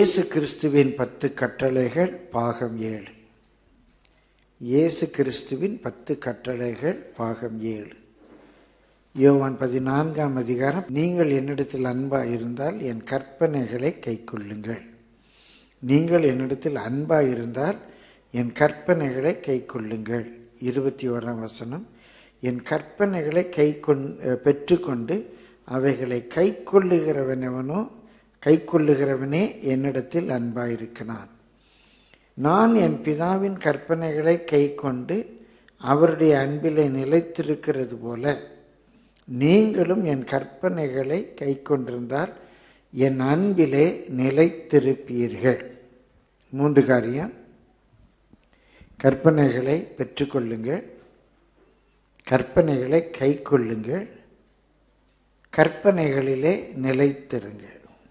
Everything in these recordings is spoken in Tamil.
இயேசு கிறிஸ்துவின் பத்து கட்டளைகள் பாகம் ஏழு இயேசு கிறிஸ்துவின் பத்து கட்டளைகள் பாகம் ஏழு யோவான் பதினான்காம் அதிகாரம் நீங்கள் என்னிடத்தில் அன்பாய் இருந்தால் என் கற்பனைகளை கைக்கொள்ளுங்கள் நீங்கள் என்னிடத்தில் அன்பாய் இருந்தால் என் கற்பனைகளை கைக்கொள்ளுங்கள் இருபத்தி ஓராம் வசனம் என் கற்பனைகளை கை கொண் பெற்றுக்கொண்டு அவைகளை கை கொள்ளுகிறவனவனோ கை கொள்ளுகிறவனே என்னிடத்தில் அன்பாயிருக்கிறான் நான் என் பிதாவின் கற்பனைகளை கை கொண்டு அவருடைய அன்பிலே நிலைத்திருக்கிறது போல நீங்களும் என் கற்பனைகளை கை கொண்டிருந்தால் என் அன்பிலே நிலைத்திருப்பீர்கள் மூன்று காரியம் கற்பனைகளை பெற்றுக்கொள்ளுங்கள் கற்பனைகளை கை கொள்ளுங்கள் கற்பனைகளிலே நிலைத்திருங்கள்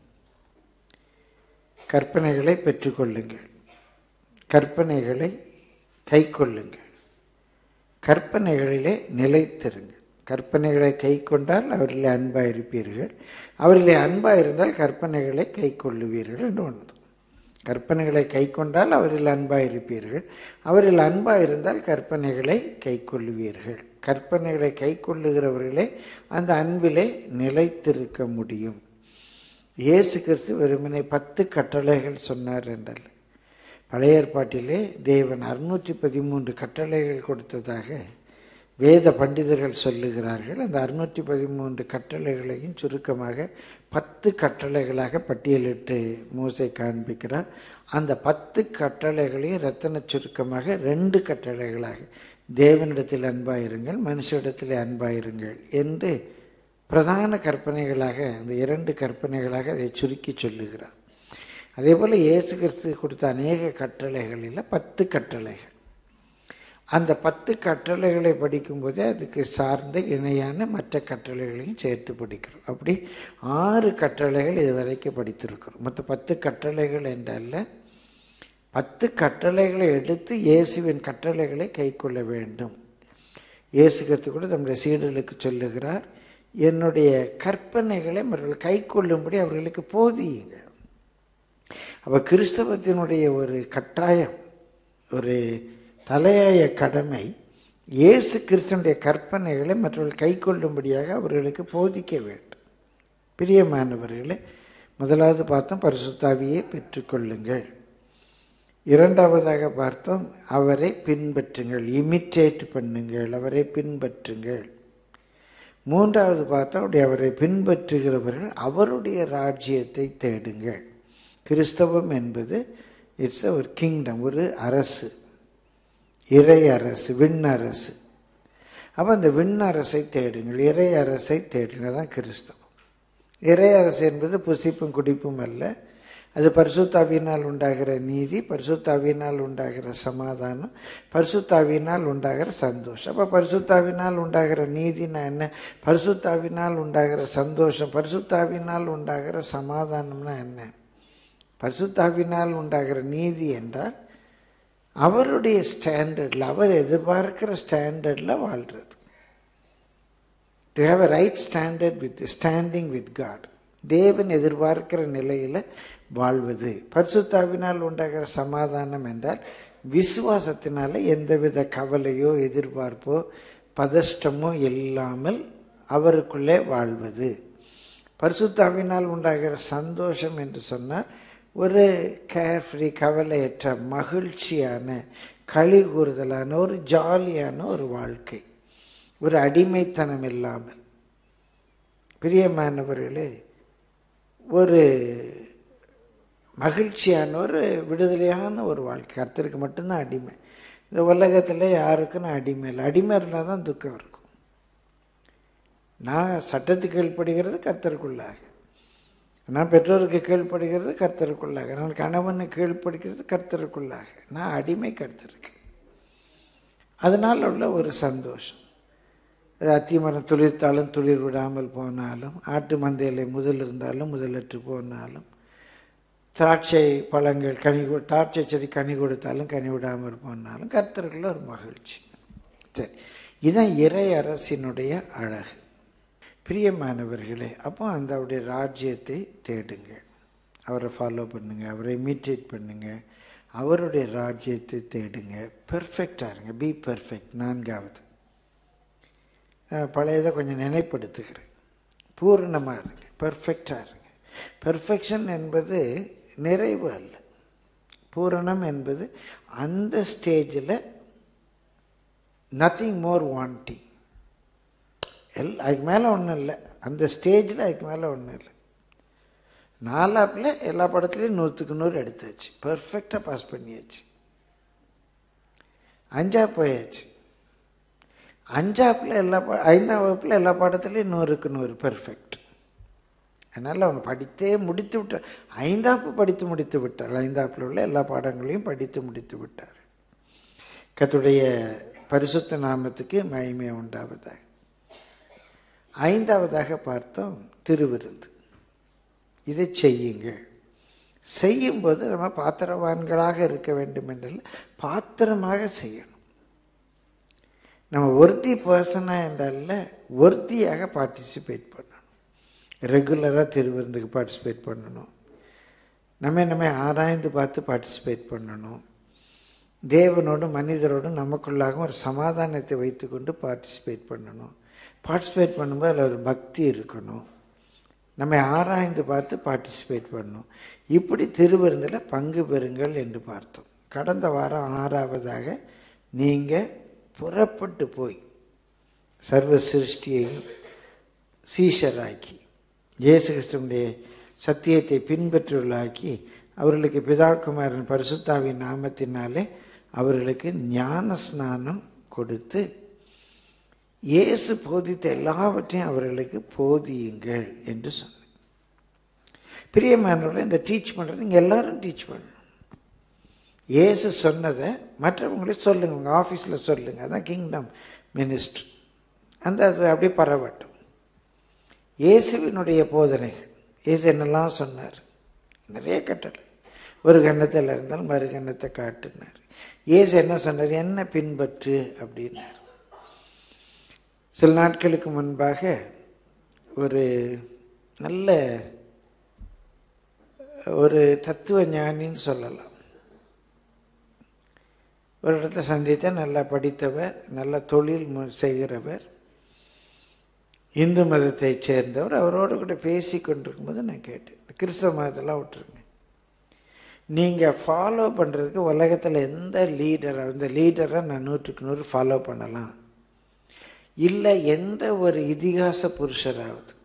கற்பனைகளை பெற்றுக்கொள்ளுங்கள் கற்பனைகளை கை கொள்ளுங்கள் கற்பனைகளிலே நிலைத்திருங்கள் கற்பனைகளை கை கொண்டால் அவரிலே அன்பாக இருப்பீர்கள் அவரிலே அன்பாக இருந்தால் கற்பனைகளை கை கொள்ளுவீர்கள் என்று ஒன்று கற்பனைகளை கை கொண்டால் அவரில் அன்பாக இருப்பீர்கள் அவரில் அன்பாக இருந்தால் கற்பனைகளை கை கொள்ளுவீர்கள் கற்பனைகளை கை கொள்ளுகிறவர்களே அந்த அன்பிலே நிலைத்திருக்க முடியும் இயேசு கிறிஸ்து வெறுமனே பத்து கட்டளைகள் சொன்னார் என்றால் பழைய ஏற்பாட்டிலே தேவன் அறுநூற்றி பதிமூன்று கட்டளைகள் கொடுத்ததாக வேத பண்டிதர்கள் சொல்லுகிறார்கள் அந்த அறுநூற்றி பதிமூன்று கட்டளைகளையும் சுருக்கமாக பத்து கட்டளைகளாக பட்டியலிட்டு மூசை காண்பிக்கிறார் அந்த பத்து கட்டளைகளையும் ரத்தன சுருக்கமாக ரெண்டு கட்டளைகளாக தேவனிடத்தில் அன்பாயிருங்கள் மனுஷனிடத்தில் அன்பாயிருங்கள் என்று பிரதான கற்பனைகளாக அந்த இரண்டு கற்பனைகளாக அதை சுருக்கி சொல்லுகிறார் அதே போல் இயேசு கிறிஸ்து கொடுத்த அநேக கட்டளைகளில் பத்து கட்டளைகள் அந்த பத்து கட்டளைகளை படிக்கும்போதே அதுக்கு சார்ந்த இணையான மற்ற கட்டளைகளையும் சேர்த்து படிக்கிறோம் அப்படி ஆறு கட்டளைகள் இது வரைக்கும் படித்திருக்கிறோம் மற்ற பத்து கட்டளைகள் என்றல்ல பத்து கட்டளைகளை எடுத்து இயேசுவின் கட்டளைகளை கை கொள்ள வேண்டும் இயேசு கருத்து கூட நம்முடைய சீடர்களுக்கு சொல்லுகிறார் என்னுடைய கற்பனைகளை அவர்கள் கை கொள்ளும்படி அவர்களுக்கு போதியுங்கள் அப்போ கிறிஸ்தவத்தினுடைய ஒரு கட்டாயம் ஒரு தலையாய கடமை இயேசு கிறிஸ்தனுடைய கற்பனைகளை மற்றவர்கள் கை கொள்ளும்படியாக அவர்களுக்கு போதிக்க வேண்டும் பிரியமானவர்களே முதலாவது பார்த்தோம் பரிசுத்தாவியை பெற்றுக்கொள்ளுங்கள் இரண்டாவதாக பார்த்தோம் அவரை பின்பற்றுங்கள் இமிட்டேட் பண்ணுங்கள் அவரை பின்பற்றுங்கள் மூன்றாவது பார்த்தா அப்படி அவரை பின்பற்றுகிறவர்கள் அவருடைய ராஜ்யத்தை தேடுங்கள் கிறிஸ்தவம் என்பது இட்ஸ் ஒரு கிங்டம் ஒரு அரசு இறை அரசு விண் அரசு அப்போ அந்த விண் அரசை தேடுங்கள் இறை அரசை தேடுங்கள் தான் கிறிஸ்தவம் இறை அரசு என்பது புசிப்பும் குடிப்பும் அல்ல அது பரிசுத்தாவியினால் உண்டாகிற நீதி பரிசுத்தாவியினால் உண்டாகிற சமாதானம் பரிசுத்தாவியினால் உண்டாகிற சந்தோஷம் அப்போ பரிசுத்தாவினால் உண்டாகிற நீதினா என்ன பரிசுத்தாவினால் உண்டாகிற சந்தோஷம் பரிசுத்தாவினால் உண்டாகிற சமாதானம்னா என்ன பரிசுத்தாவினால் உண்டாகிற நீதி என்றால் அவருடைய ஸ்டாண்டர்டில் அவர் எதிர்பார்க்கிற ஸ்டாண்டர்டில் வாழ்கிறது to have a right standard with standing with God தேவன் எதிர்பார்க்கிற நிலையில் வாழ்வது பரிசுத்தாவினால் உண்டாகிற சமாதானம் என்றால் விசுவாசத்தினால எந்தவித கவலையோ எதிர்பார்ப்போ பதஷ்டமோ இல்லாமல் அவருக்குள்ளே வாழ்வது பரிசுத்தாவினால் உண்டாகிற சந்தோஷம் என்று சொன்னால் ஒரு கேர்ஃப்ரீ கவலையற்ற மகிழ்ச்சியான களி கூறுதலான ஒரு ஜாலியான ஒரு வாழ்க்கை ஒரு அடிமைத்தனம் இல்லாமல் பிரியமானவர்களே ஒரு மகிழ்ச்சியான ஒரு விடுதலையான ஒரு வாழ்க்கை கர்த்தருக்கு மட்டும்தான் அடிமை இந்த உலகத்தில் யாருக்கும் நான் அடிமை இல்லை அடிமை இருந்தால் தான் துக்கம் இருக்கும் நான் சட்டத்துக்கு கீழ்ப்படுகிறது கர்த்தருக்குள்ளாக நான் பெற்றோருக்கு கீழ்ப்படுகிறது கர்த்தருக்குள்ளாக நான் கணவனை கீழ்ப்படுகிறது கர்த்தருக்குள்ளாக நான் அடிமை கர்த்தருக்கு அதனால் உள்ள ஒரு சந்தோஷம் அத்திமரம் துளிர்த்தாலும் துளிர் விடாமல் போனாலும் ஆட்டு மந்தையில் முதல் இருந்தாலும் முதலற்று போனாலும் திராட்சை பழங்கள் கனி திராட்சை செடி கனி கொடுத்தாலும் கனி விடாமல் போனாலும் கர்த்தருக்குள்ள ஒரு மகிழ்ச்சி சரி இதுதான் இறை அரசினுடைய அழகு பிரியமானவர்களே அப்போ அந்த அவருடைய ராஜ்யத்தை தேடுங்கள் அவரை ஃபாலோ பண்ணுங்க அவரை இமிட்டேட் பண்ணுங்க அவருடைய ராஜ்யத்தை தேடுங்க பெர்ஃபெக்டாக இருங்க பி பெர்ஃபெக்ட் நான்காவது நான் பழையதை கொஞ்சம் நினைப்படுத்துகிறேன் பூரணமாக இருங்க பெர்ஃபெக்டாக இருங்க பெர்ஃபெக்ஷன் என்பது நிறைவு அல்ல பூரணம் என்பது அந்த ஸ்டேஜில் நத்திங் மோர் வாண்டிங் எல் அதுக்கு மேலே ஒன்றும் இல்லை அந்த ஸ்டேஜில் அதுக்கு மேலே ஒன்றும் இல்லை நாலாப்பில் எல்லா படத்துலையும் நூற்றுக்கு நூறு எடுத்தாச்சு பர்ஃபெக்டாக பாஸ் பண்ணியாச்சு அஞ்சா போயாச்சு அஞ்சாப்பில் எல்லா பா ஐந்தாம் வகுப்பில் எல்லா பாடத்துலேயும் நூறுக்கு நூறு பெர்ஃபெக்ட் அதனால் அவங்க படித்தே முடித்து விட்டார் ஐந்தாப்பு படித்து முடித்து விட்டார் ஐந்தாப்பில் உள்ள எல்லா பாடங்களையும் படித்து முடித்து விட்டார் கத்துடைய பரிசுத்த நாமத்துக்கு மகிமை உண்டாவதாக ஐந்தாவதாக பார்த்தோம் திருவிருந்து இதை செய்யுங்கள் செய்யும்போது நம்ம பாத்திரவான்களாக இருக்க வேண்டும் என்றால் பாத்திரமாக செய்யணும் நம்ம ஒருத்தி பர்சனாக என்றால ஒருத்தியாக பார்ட்டிசிபேட் பண்ணணும் ரெகுலராக திருவிருந்துக்கு பார்ட்டிசிபேட் பண்ணணும் நம்ம நம்ம ஆராய்ந்து பார்த்து பார்ட்டிசிபேட் பண்ணணும் தேவனோடும் மனிதரோடும் நமக்குள்ளாக ஒரு சமாதானத்தை வைத்துக்கொண்டு பார்ட்டிசிபேட் பண்ணணும் பார்ட்டிசிபேட் பண்ணும்போது அதில் ஒரு பக்தி இருக்கணும் நம்ம ஆராய்ந்து பார்த்து பார்ட்டிசிபேட் பண்ணணும் இப்படி திருவிருந்தில் பங்கு பெறுங்கள் என்று பார்த்தோம் கடந்த வாரம் ஆறாவதாக நீங்கள் புறப்பட்டு போய் சர்வ சிருஷ்டியையும் சீஷராக்கி இயேசு கிறிஸ்துவனுடைய சத்தியத்தை பின்பற்றுள்ளாக்கி அவர்களுக்கு பிதாகுமாரன் பரிசுத்தாவின் நாமத்தினாலே அவர்களுக்கு ஞான ஸ்நானம் கொடுத்து இயேசு போதித்த எல்லாவற்றையும் அவர்களுக்கு போதியுங்கள் என்று சொன்னேன் பிரியமானவர்கள் இந்த டீச் பண்ணுறது நீங்கள் எல்லாரும் டீச் பண்ணணும் இயேசு சொன்னதை மற்றவங்களே சொல்லுங்கள் உங்கள் ஆஃபீஸில் சொல்லுங்கள் அதான் கிங்டம் மினிஸ்ட்ரி அந்த அது அப்படியே பரவட்டும் இயேசுவினுடைய போதனைகள் இயேசு என்னெல்லாம் சொன்னார் நிறைய கட்டளை ஒரு கன்னத்தில் இருந்தால் மறு கன்னத்தை காட்டுனார் இயேசு என்ன சொன்னார் என்ன பின்பற்று அப்படின்னார் சில நாட்களுக்கு முன்பாக ஒரு நல்ல ஒரு தத்துவ ஞானின்னு சொல்லலாம் ஒரு இடத்துல சந்தித்த நல்லா படித்தவர் நல்ல தொழில் செய்கிறவர் இந்து மதத்தைச் சேர்ந்தவர் அவரோடு கூட பேசி கொண்டிருக்கும்போது நான் கேட்டேன் கிறிஸ்தவ மதத்தெல்லாம் விட்டுருங்க நீங்கள் ஃபாலோ பண்ணுறதுக்கு உலகத்தில் எந்த லீடரை அந்த லீடரை நான் நூற்றுக்கு நூறு ஃபாலோ பண்ணலாம் இல்லை எந்த ஒரு இதிகாச புருஷராவது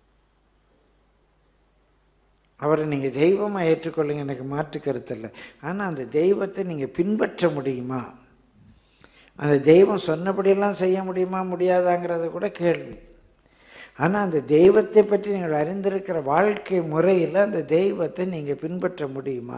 அவரை நீங்கள் தெய்வமாக ஏற்றுக்கொள்ளுங்க எனக்கு மாற்று கருத்து இல்லை ஆனால் அந்த தெய்வத்தை நீங்கள் பின்பற்ற முடியுமா அந்த தெய்வம் சொன்னபடியெல்லாம் செய்ய முடியுமா முடியாதாங்கிறது கூட கேள்வி ஆனால் அந்த தெய்வத்தை பற்றி நீங்கள் அறிந்திருக்கிற வாழ்க்கை முறையில் அந்த தெய்வத்தை நீங்கள் பின்பற்ற முடியுமா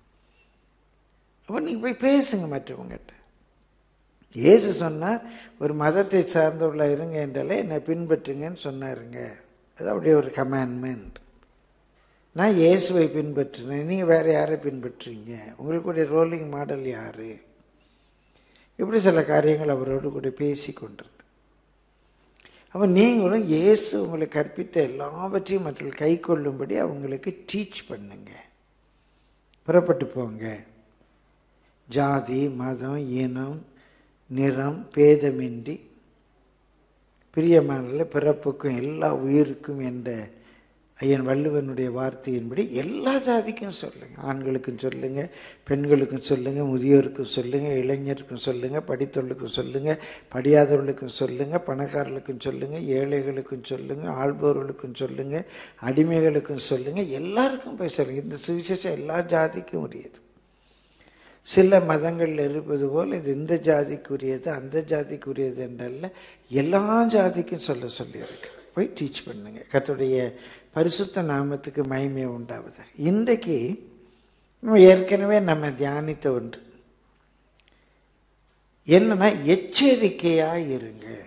அப்போ நீங்கள் போய் பேசுங்க மற்றவங்ககிட்ட இயேசு சொன்னார் ஒரு மதத்தை சார்ந்துள்ள இருங்க என்றாலே என்னை பின்பற்றுங்கன்னு சொன்னாருங்க அது அப்படியே ஒரு கமாண்ட்மெண்ட் நான் இயேசுவை பின்பற்றினேன் நீங்கள் வேறு யாரை பின்பற்றுறீங்க உங்களுக்குடைய ரோலிங் மாடல் யார் இப்படி சில காரியங்கள் அவரோடு கூட பேசி கொண்டிருது அப்போ நீங்களும் இயேசு உங்களுக்கு கற்பித்த எல்லாவற்றையும் மற்றவர்கள் கை கொள்ளும்படி அவங்களுக்கு டீச் பண்ணுங்க புறப்பட்டு போங்க ஜாதி மதம் இனம் நிறம் பேதமின்றி பிரியமான பிறப்புக்கும் எல்லா உயிருக்கும் என்ற ஐயன் வள்ளுவனுடைய வார்த்தையின்படி எல்லா ஜாதிக்கும் சொல்லுங்கள் ஆண்களுக்கும் சொல்லுங்கள் பெண்களுக்கும் சொல்லுங்கள் முதியோருக்கும் சொல்லுங்கள் இளைஞருக்கும் சொல்லுங்கள் படித்தவர்களுக்கும் சொல்லுங்கள் படியாதவர்களுக்கும் சொல்லுங்கள் பணக்காரர்களுக்கும் சொல்லுங்கள் ஏழைகளுக்கும் சொல்லுங்கள் ஆள்பவர்களுக்கும் சொல்லுங்கள் அடிமைகளுக்கும் சொல்லுங்கள் எல்லாருக்கும் போய் சொல்லுங்கள் இந்த சுவிசேஷம் எல்லா ஜாதிக்கும் உரியது சில மதங்களில் இருப்பது போல் இது இந்த ஜாதிக்குரியது அந்த ஜாதிக்குரியது என்றல்ல எல்லா ஜாதிக்கும் சொல்ல சொல்லியிருக்கு போய் டீச் பண்ணுங்க கத்துடைய பரிசுத்த நாமத்துக்கு மகிமை உண்டாவது இன்றைக்கு நம்ம ஏற்கனவே நம்ம தியானித்த ஒன்று என்னன்னா எச்சரிக்கையா இருங்கள்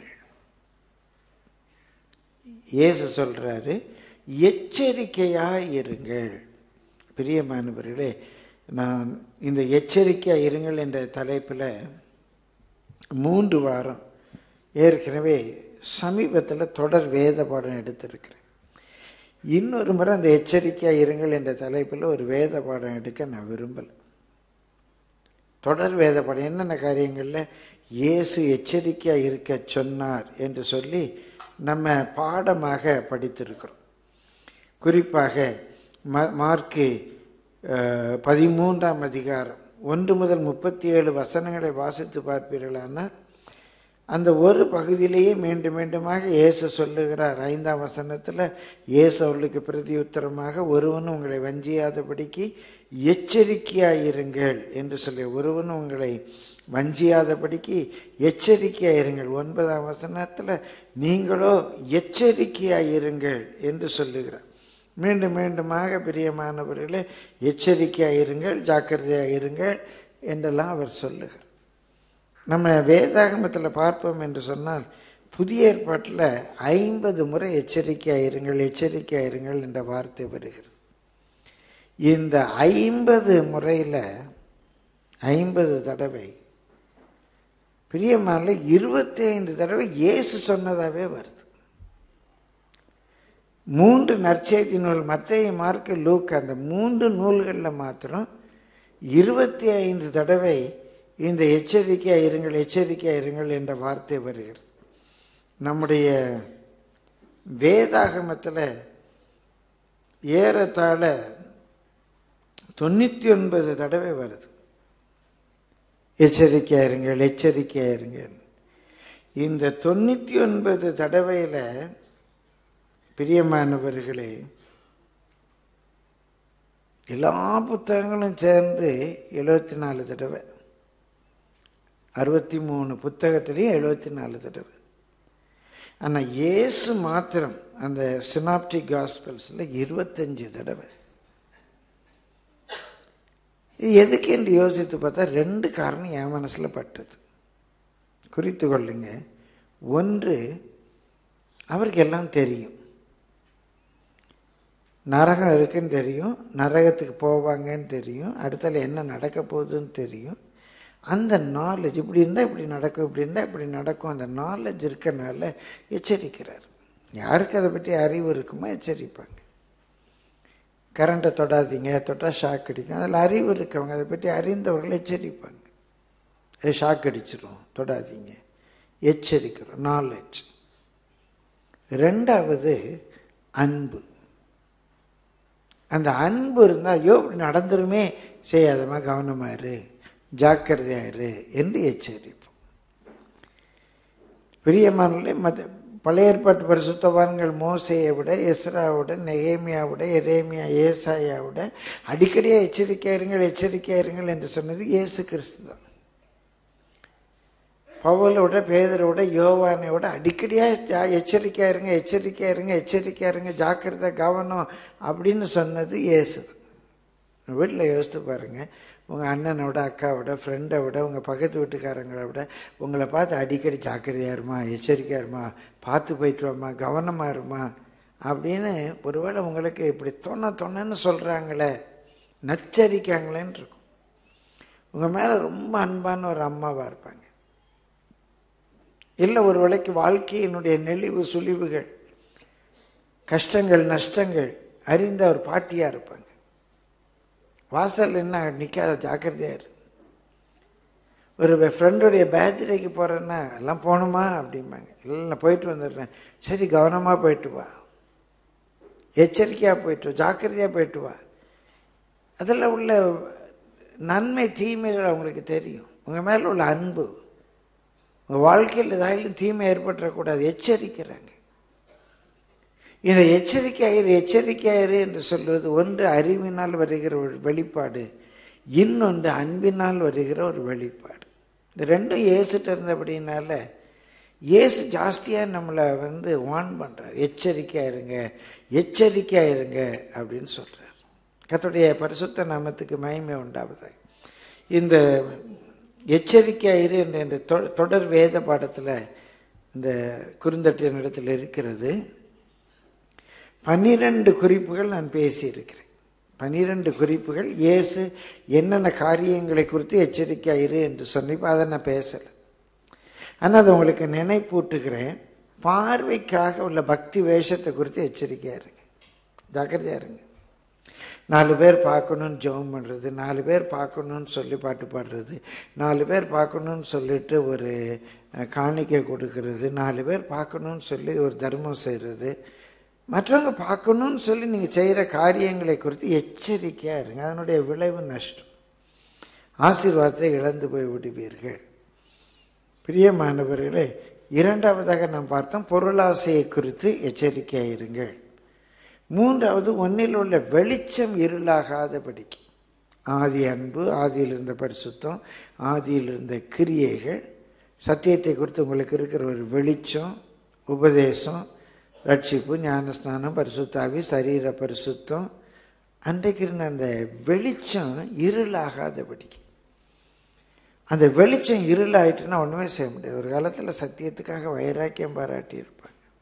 இயேசு சொல்றாரு எச்சரிக்கையா இருங்கள் பிரியமானவர்களே நான் இந்த எச்சரிக்கையா இருங்கள் என்ற தலைப்பில் மூன்று வாரம் ஏற்கனவே சமீபத்தில் தொடர் வேத பாடம் எடுத்திருக்கிறேன் இன்னொரு முறை அந்த எச்சரிக்கையாக இருங்கள் என்ற தலைப்பில் ஒரு வேத பாடம் எடுக்க நான் விரும்பலை தொடர் வேத பாடம் என்னென்ன காரியங்களில் இயேசு எச்சரிக்கையாக இருக்க சொன்னார் என்று சொல்லி நம்ம பாடமாக படித்திருக்கிறோம் குறிப்பாக ம மார்க்கு அஹ், பதிமூன்றாம் அதிகாரம் ஒன்று முதல் முப்பத்தி ஏழு வசனங்களை வாசித்து பார்ப்பீர்களானால் அந்த ஒரு பகுதியிலேயே மீண்டும் மீண்டுமாக இயேசு சொல்லுகிறார் ஐந்தாம் வசனத்தில் இயேசு அவர்களுக்கு பிரதியுத்தரமாக ஒருவனும் உங்களை வஞ்சியாதபடிக்கு எச்சரிக்கையாயிருங்கள் என்று சொல்லி ஒருவனும் உங்களை வஞ்சியாதபடிக்கு எச்சரிக்கையாயிருங்கள் ஒன்பதாம் வசனத்தில் நீங்களோ எச்சரிக்கையாயிருங்கள் என்று சொல்லுகிறார் மீண்டும் மீண்டுமாக பிரியமானவர்களே எச்சரிக்கையாயிருங்கள் ஜாக்கிரதையாயிருங்கள் என்றெல்லாம் அவர் சொல்லுகிறார் நம்ம வேதாகமத்தில் பார்ப்போம் என்று சொன்னால் புதிய ஏற்பாட்டில் ஐம்பது முறை எச்சரிக்கையாயிருங்கள் எச்சரிக்கையாயிருங்கள் என்ற வார்த்தை வருகிறது இந்த ஐம்பது முறையில் ஐம்பது தடவை பிரியமான இருபத்தி ஐந்து தடவை இயேசு சொன்னதாகவே வருது மூன்று நற்செய்தி நூல் மத்திய மார்க்கு லூக் அந்த மூன்று நூல்களில் மாத்திரம் இருபத்தி ஐந்து தடவை இந்த எச்சரிக்கையாக இருங்கள் எச்சரிக்கையாக இருங்கள் என்ற வார்த்தை வருகிறது நம்முடைய வேதாகமத்தில் ஏறத்தாழ தொண்ணூற்றி ஒன்பது தடவை வருது எச்சரிக்கையாக இருங்கள் எச்சரிக்கையாக இருங்கள் இந்த தொண்ணூற்றி ஒன்பது தடவையில் பிரியமானவர்களே எல்லா புத்தகங்களும் சேர்ந்து எழுபத்தி நாலு தடவை அறுபத்தி மூணு புத்தகத்திலையும் எழுபத்தி நாலு தடவை ஆனால் இயேசு மாத்திரம் அந்த சினாப்டிக் காஸ்பல்ஸில் இருபத்தஞ்சு தடவை இது எதுக்கு என்று யோசித்து பார்த்தா ரெண்டு காரணம் என் மனசில் பட்டது குறித்து கொள்ளுங்க ஒன்று அவருக்கு எல்லாம் தெரியும் நரகம் இருக்குன்னு தெரியும் நரகத்துக்கு போவாங்கன்னு தெரியும் அடுத்தால என்ன நடக்க போகுதுன்னு தெரியும் அந்த நாலேஜ் இப்படி இருந்தால் இப்படி நடக்கும் இப்படி இருந்தால் இப்படி நடக்கும் அந்த நாலேஜ் இருக்கனால எச்சரிக்கிறார் யாருக்கு அதை பற்றி அறிவு இருக்குமோ எச்சரிப்பாங்க கரண்ட்டை தொடாதீங்க தொட்டால் ஷாக் அடிக்கும் அதில் அறிவு இருக்கவங்க அதை பற்றி அறிந்தவர்கள் எச்சரிப்பாங்க அது ஷாக் அடிச்சிடும் தொடாதீங்க எச்சரிக்கிறோம் நாலேஜ் ரெண்டாவது அன்பு அந்த அன்பு இருந்தால் ஐயோ இப்படி நடந்துருமே செய்யாதமா கவனமாக இரு ஜாக்கிரதையாக இரு என்று எச்சரிப்போம் பிரியமானே மத பழைய ஏற்பாட்டு பரிசுத்தவான்கள் மோசையை விட எஸ்ராவோட நெகேமியாவோட எரேமியா ஏசாயாவோட அடிக்கடியாக எச்சரிக்கையா இருங்கள் எச்சரிக்கையா இருங்கள் என்று சொன்னது இயேசு கிறிஸ்து தான் பவுலோட பேதரோட யோவானையோட அடிக்கடியாக ஜா எச்சரிக்கையா இருங்க எச்சரிக்கையா இருங்க எச்சரிக்கையா இருங்க ஜாக்கிரதை கவனம் அப்படின்னு சொன்னது இயேசு தான் வீட்டில் யோசித்து பாருங்கள் உங்கள் அண்ணனோட அக்காவோட ஃப்ரெண்டை விட உங்கள் பக்கத்து வீட்டுக்காரங்களை விட உங்களை பார்த்து அடிக்கடி ஜாக்கிரதையா இருமா எச்சரிக்கையா இருமா பார்த்து போயிட்டு வாமா கவனமாக இருமா அப்படின்னு ஒருவேளை உங்களுக்கு இப்படி தொண்ண தொண்ணன்னு சொல்கிறாங்களே நச்சரிக்காங்களேன்னு இருக்கும் உங்கள் மேலே ரொம்ப அன்பான ஒரு அம்மாவாக இருப்பாங்க இல்லை ஒரு வேளைக்கு வாழ்க்கையினுடைய நெளிவு சுழிவுகள் கஷ்டங்கள் நஷ்டங்கள் அறிந்த ஒரு பாட்டியாக இருப்பாங்க வாசல் என்ன நிற்காத ஜாக்கிரதையாக இரு ஒரு ஃப்ரெண்டுடைய பேர்த்டேக்கு போகிறேன்னா எல்லாம் போகணுமா அப்படிம்பாங்க இல்லை நான் போயிட்டு வந்துடுறேன் சரி கவனமாக போயிட்டு வா எச்சரிக்கையாக போயிட்டு வா ஜாக்கிரதையாக போயிட்டு வா அதில் உள்ள நன்மை தீமைகள் அவங்களுக்கு தெரியும் உங்கள் மேலே உள்ள அன்பு உங்கள் வாழ்க்கையில் ஏதாயிலும் தீமை ஏற்பட்டுறக்கூடாது எச்சரிக்கிறாங்க இந்த எச்சரிக்கையாயிரு எச்சரிக்கையாயிரு என்று சொல்வது ஒன்று அறிவினால் வருகிற ஒரு வெளிப்பாடு இன்னொன்று அன்பினால் வருகிற ஒரு வெளிப்பாடு இந்த ரெண்டும் ஏசுட்டு இருந்தபடினால இயேசு ஜாஸ்தியாக நம்மளை வந்து வான் பண்ணுறார் எச்சரிக்கையாக இருங்க எச்சரிக்கையாக இருங்க அப்படின்னு சொல்கிறார் கத்துடைய பரிசுத்த நாமத்துக்கு மகிமை உண்டாவதாக இந்த எச்சரிக்கையாக இரு என்ற இந்த தொடர் வேத பாடத்தில் இந்த குறுந்தட்டின் இடத்தில் இருக்கிறது பன்னிரண்டு குறிப்புகள் நான் பேசியிருக்கிறேன் பன்னிரண்டு குறிப்புகள் இயேசு என்னென்ன காரியங்களை குறித்து எச்சரிக்கையாக இரு என்று சொன்ன இப்போ அதை நான் பேசலை ஆனால் அதை உங்களுக்கு நினைப்பூட்டுகிறேன் பார்வைக்காக உள்ள பக்தி வேஷத்தை குறித்து எச்சரிக்கையாக இருங்க ஜாக்கிரதையா இருங்க நாலு பேர் பார்க்கணுன்னு ஜெபம் பண்ணுறது நாலு பேர் பார்க்கணுன்னு சொல்லி பாட்டு பாடுறது நாலு பேர் பார்க்கணுன்னு சொல்லிட்டு ஒரு அஹ், காணிக்கை கொடுக்கறது நாலு பேர் பார்க்கணுன்னு சொல்லி ஒரு தர்மம் செய்கிறது மற்றவங்க பார்க்கணுன்னு சொல்லி நீங்கள் செய்கிற காரியங்களை குறித்து எச்சரிக்கையாக இருங்க அதனுடைய விளைவு நஷ்டம் ஆசீர்வாதத்தை இழந்து போய் விடுவீர்கள் பிரியமானவர்களே இரண்டாவதாக நாம் பார்த்தோம் பொருளாசையை குறித்து எச்சரிக்கையாக இருங்கள் மூன்றாவது ஒன்னில் உள்ள வெளிச்சம் இருளாகாதபடிக்கு ஆதி அன்பு ஆதியில் இருந்த பரிசுத்தம் ஆதியில் இருந்த கிரியைகள் சத்தியத்தை குறித்து உங்களுக்கு இருக்கிற ஒரு வெளிச்சம் உபதேசம் ரட்சிப்பு ஞானஸ்நானம் பரிசுத்தாவி சரீர பரிசுத்தம் அன்றைக்கு இருந்த அந்த வெளிச்சம் இருளாகாதபடிக்கு அந்த வெளிச்சம் இருளாயிட்டுன்னா ஒன்றுமே செய்ய முடியாது ஒரு காலத்தில் சத்தியத்துக்காக வைராக்கியம் பாராட்டி இருப்பாங்க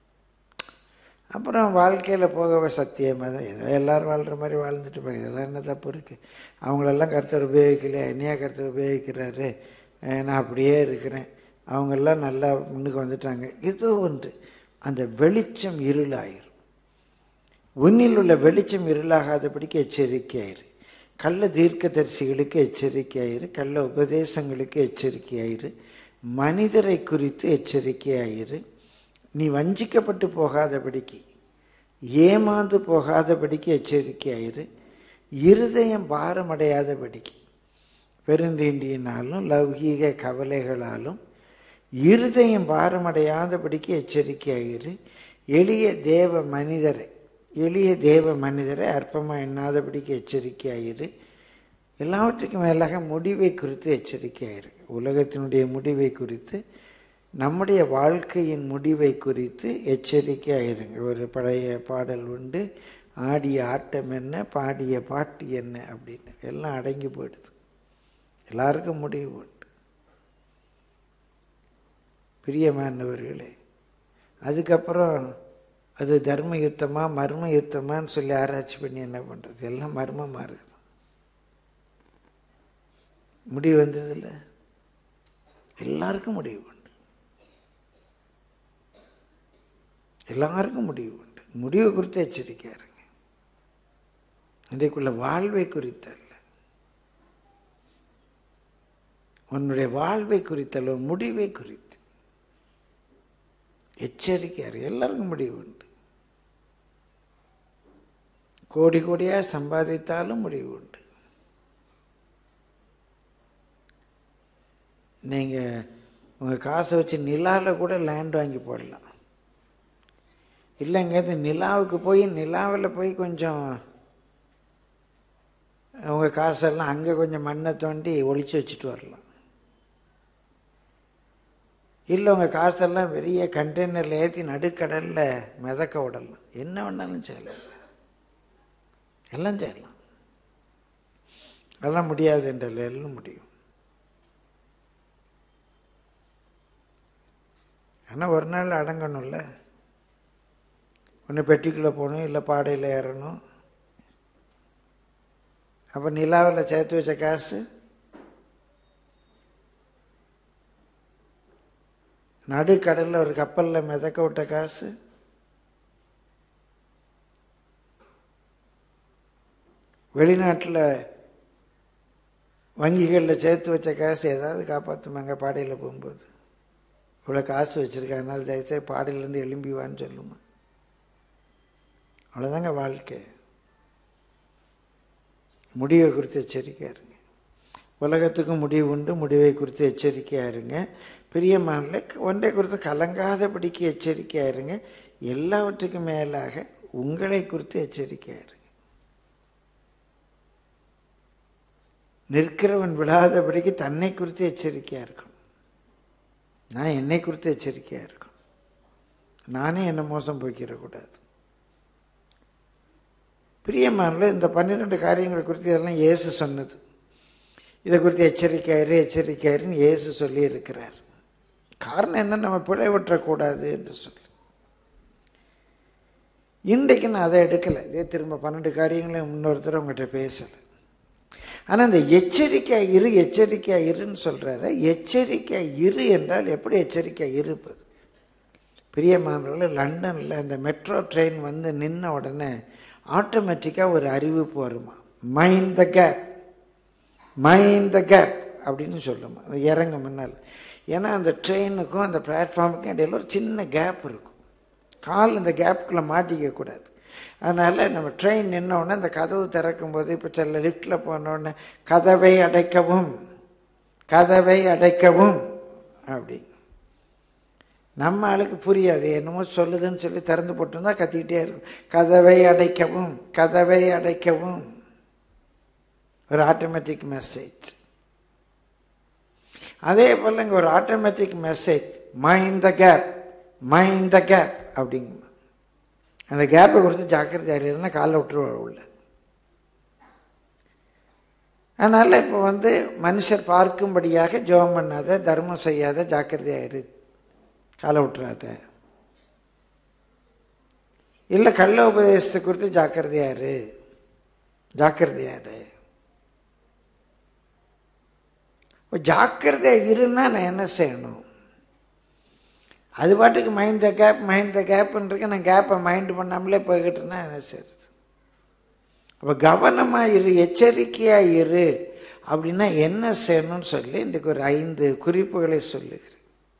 அப்புறம் வாழ்க்கையில் போகவே சத்தியமாக தான் ஏதோ எல்லாரும் வாழ்கிற மாதிரி வாழ்ந்துட்டு இருப்பாங்க இதெல்லாம் என்ன தப்பு இருக்குது அவங்களெல்லாம் கருத்தர் உபயோகிக்கலையா என்னையா கருத்தர் உபயோகிக்கிறாரு அஹ் நான் அப்படியே இருக்கிறேன் அவங்கெல்லாம் நல்லா முன்னுக்கு வந்துட்டாங்க ஏதோ ஒன்று அந்த வெளிச்சம் இருளாயிரும் உன்னில் உள்ள வெளிச்சம் இருளாகாதபடிக்கு எச்சரிக்கையாயிரு கள்ள தீர்க்கதரிசிகளுக்கு எச்சரிக்கையாயிரு கள்ள உபதேசங்களுக்கு எச்சரிக்கையாயிரு மனிதரை குறித்து எச்சரிக்கையாயிரு நீ வஞ்சிக்கப்பட்டு போகாதபடிக்கு ஏமாந்து போகாதபடிக்கு எச்சரிக்கையாயிரு இருதயம் பாரமடையாதபடிக்கு பெருந்தீண்டியினாலும் லௌகீக கவலைகளாலும் இருதயம் பாரமடையாதபடிக்கு எச்சரிக்கையாயிரு எளிய தேவ மனிதரை எளிய தேவ மனிதரை அற்பமாக எண்ணாதபடிக்கு எச்சரிக்கையாயிரு எல்லாவற்றுக்கும் மேலாக முடிவை குறித்து எச்சரிக்கையாயிரு உலகத்தினுடைய முடிவை குறித்து நம்முடைய வாழ்க்கையின் முடிவை குறித்து எச்சரிக்கையாயிருங்க ஒரு பழைய பாடல் உண்டு ஆடிய ஆட்டம் என்ன பாடிய பாட்டு என்ன அப்படின்னு எல்லாம் அடங்கி போயிடுது எல்லாருக்கும் முடிவு உண்டு பிரியமானவர்களே அதுக்கப்புறம் அது தர்ம யுத்தமா மர்ம யுத்தமான்னு சொல்லி ஆராய்ச்சி பண்ணி என்ன பண்ணுறது எல்லாம் மர்மமாக இருக்குது முடிவு வந்ததில்ல எல்லாருக்கும் முடிவு உண்டு எல்லாருக்கும் முடிவு உண்டு முடிவு குறித்து எச்சரிக்கையா இருங்க இன்றைக்குள்ள வாழ்வை குறித்தல்ல உன்னுடைய வாழ்வை குறித்தல்ல உன் முடிவை குறித்து எச்சரிக்கையா இருக்கு எல்லாருக்கும் முடிவு உண்டு கோடி கோடியாக சம்பாதித்தாலும் முடிவு உண்டு நீங்கள் உங்கள் காசை வச்சு நிலாவில் கூட லேண்ட் வாங்கி போடலாம் இல்லைங்க இந்த நிலாவுக்கு போய் நிலாவில் போய் கொஞ்சம் உங்கள் காசெல்லாம் அங்கே கொஞ்சம் மண்ணை தோண்டி ஒளிச்சு வச்சுட்டு வரலாம் இல்லை உங்கள் காசெல்லாம் பெரிய கண்டெய்னரில் ஏற்றி நடுக்கடலில் மிதக்க விடலாம் என்ன வேணாலும் செய்யலாம் எல்லாம் செய்யலாம் அதெல்லாம் முடியாது என்றல்ல எல்லாம் முடியும் ஆனால் ஒரு நாள் அடங்கணும்ல ஒன்று பெட்டிக்குள்ளே போகணும் இல்லை பாடையில் ஏறணும் அப்போ நிலாவில் சேர்த்து வச்ச காசு நடுக்கடலில் ஒரு கப்பலில் மிதக்க விட்ட காசு வெளிநாட்டில் வங்கிகளில் சேர்த்து வச்ச காசு ஏதாவது காப்பாற்றுமாங்க பாடையில் போகும்போது இவ்வளோ காசு வச்சுருக்கேன் அதனால தயவுசெய்து பாடையிலேருந்து எழும்பி வான்னு சொல்லுமா அவ்வளோதாங்க வாழ்க்கை முடிவை குறித்து எச்சரிக்கையாக இருங்க உலகத்துக்கும் முடிவு உண்டு முடிவை குறித்து எச்சரிக்கையாக இருங்க பிரியமான ஒன்றை குறித்து கலங்காதபடிக்கு எச்சரிக்கையாக இருங்க எல்லாவற்றுக்கும் மேலாக உங்களை குறித்து எச்சரிக்கையாக இருங்க நிற்கிறவன் விழாதபடிக்கு தன்னை குறித்து எச்சரிக்கையாக இருக்கும் நான் என்னை குறித்து எச்சரிக்கையாக இருக்கும் நானே என்னை மோசம் போய்க்கிடக்கூடாது பிரியமானல இந்த பன்னிரெண்டு காரியங்கள் குறித்து இதெல்லாம் இயேசு சொன்னது இதை குறித்து எச்சரிக்கையாயிரு எச்சரிக்கையாயிருன்னு இயேசு சொல்லி இருக்கிறார் காரணம் என்ன நம்ம பிழை விட்டுறக்கூடாது என்று சொல்லி இன்றைக்கு நான் அதை எடுக்கலை இதே திரும்ப பன்னெண்டு காரியங்களையும் இன்னொருத்தர் உங்கள்கிட்ட பேசலை ஆனால் இந்த எச்சரிக்கை இரு எச்சரிக்கை இருன்னு சொல்கிறாரு எச்சரிக்கை இரு என்றால் எப்படி எச்சரிக்கை இருப்பது பிரியமானவர்கள் லண்டனில் இந்த மெட்ரோ ட்ரெயின் வந்து நின்ன உடனே ஆட்டோமேட்டிக்காக ஒரு அறிவிப்பு வருமா mind the gap mind the gap அப்படின்னு சொல்லுமா அது இறங்க முன்னால் ஏன்னா அந்த ட்ரெயினுக்கும் அந்த பிளாட்ஃபார்முக்கும் இடையில ஒரு சின்ன கேப் இருக்கும் கால் இந்த கேப்புக்குள்ளே மாட்டிக்க கூடாது அதனால் நம்ம ட்ரெயின் நின்ன உடனே அந்த கதவு திறக்கும் போது இப்போ சில லிஃப்ட்டில் போனோடனே கதவை அடைக்கவும் கதவை அடைக்கவும் அப்படி நம்ம ஆளுக்கு புரியாது என்னமோ சொல்லுதுன்னு சொல்லி திறந்து போட்டிருந்தா கத்திக்கிட்டே இருக்கும் கதவை அடைக்கவும் கதவை அடைக்கவும் ஒரு ஆட்டோமேட்டிக் மெசேஜ் அதே போல் இங்கே ஒரு automatic message mind the gap mind the gap அப்படிங்க அந்த கேப்பை கொடுத்து ஜாக்கிரதை அறியறதுனா காலைல விட்டுருவாள் உள்ள அதனால் இப்போ வந்து மனுஷர் பார்க்கும்படியாக ஜெபம் பண்ணாத தர்மம் செய்யாத ஜாக்கிரதையாயிரு காலை விட்டுறாத இல்லை கள்ள உபதேசத்தை குறித்து ஜாக்கிரதையாரு ஜாக்கிரதையாரு ஜாக்கிரதையாக இருன்னா நான் என்ன செய்யணும் அது பாட்டுக்கு mind the gap mind the கேப்புன்றிருக்க நான் கேப்பை மைண்ட் பண்ணாமலே போய்கிட்டு இருந்தா என்ன செய்யுது அப்போ கவனமாக இரு எச்சரிக்கையாக இரு அப்படின்னா என்ன செய்யணும்னு சொல்லி இன்றைக்கு ஒரு ஐந்து குறிப்புகளை சொல்லுகிறேன்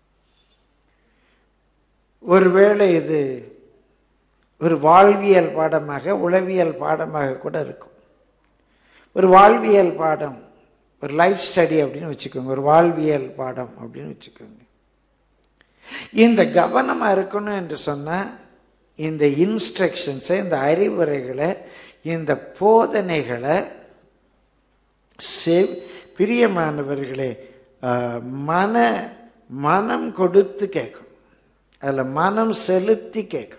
ஒருவேளை இது ஒரு வாழ்வியல் பாடமாக உளவியல் பாடமாக கூட இருக்கும் ஒரு வாழ்வியல் பாடம் ஒரு லைஃப் ஸ்டடி அப்படின்னு வச்சுக்கோங்க ஒரு வாழ்வியல் பாடம் அப்படின்னு வச்சுக்கோங்க இந்த கவனமாக இருக்கணும் என்று சொன்னால் இந்த இன்ஸ்ட்ரக்ஷன்ஸை இந்த அறிவுரைகளை இந்த போதனைகளை செவ் பிரியமானவர்களே மன மனம் கொடுத்து கேட்கும் அதில் மனம் செலுத்தி கேட்கும்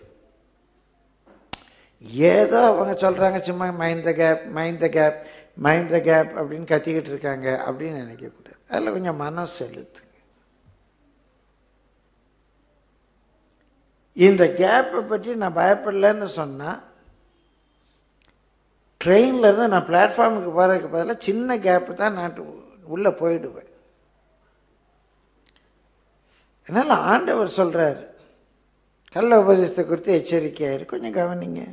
ஏதோ அவங்க சொல்கிறாங்க சும்மா mind the gap mind the gap mind the gap அப்படின்னு கத்திக்கிட்டு இருக்காங்க அப்படின்னு நினைக்கக்கூடாது அதில் கொஞ்சம் மனம் செலுத்துங்க இந்த கேப்பை பற்றி நான் பயப்படலன்னு சொன்னால் ட்ரெயினில் இருந்து நான் பிளாட்ஃபார்முக்கு போகிறதுக்கு பதிலாக சின்ன கேப்பு தான் நாட்டு உள்ளே போயிடுவேன் அதனால் ஆண்டவர் சொல்கிறார் கள்ள உபதேசத்தை குறித்து எச்சரிக்கையாயிரு கொஞ்சம் கவனிங்க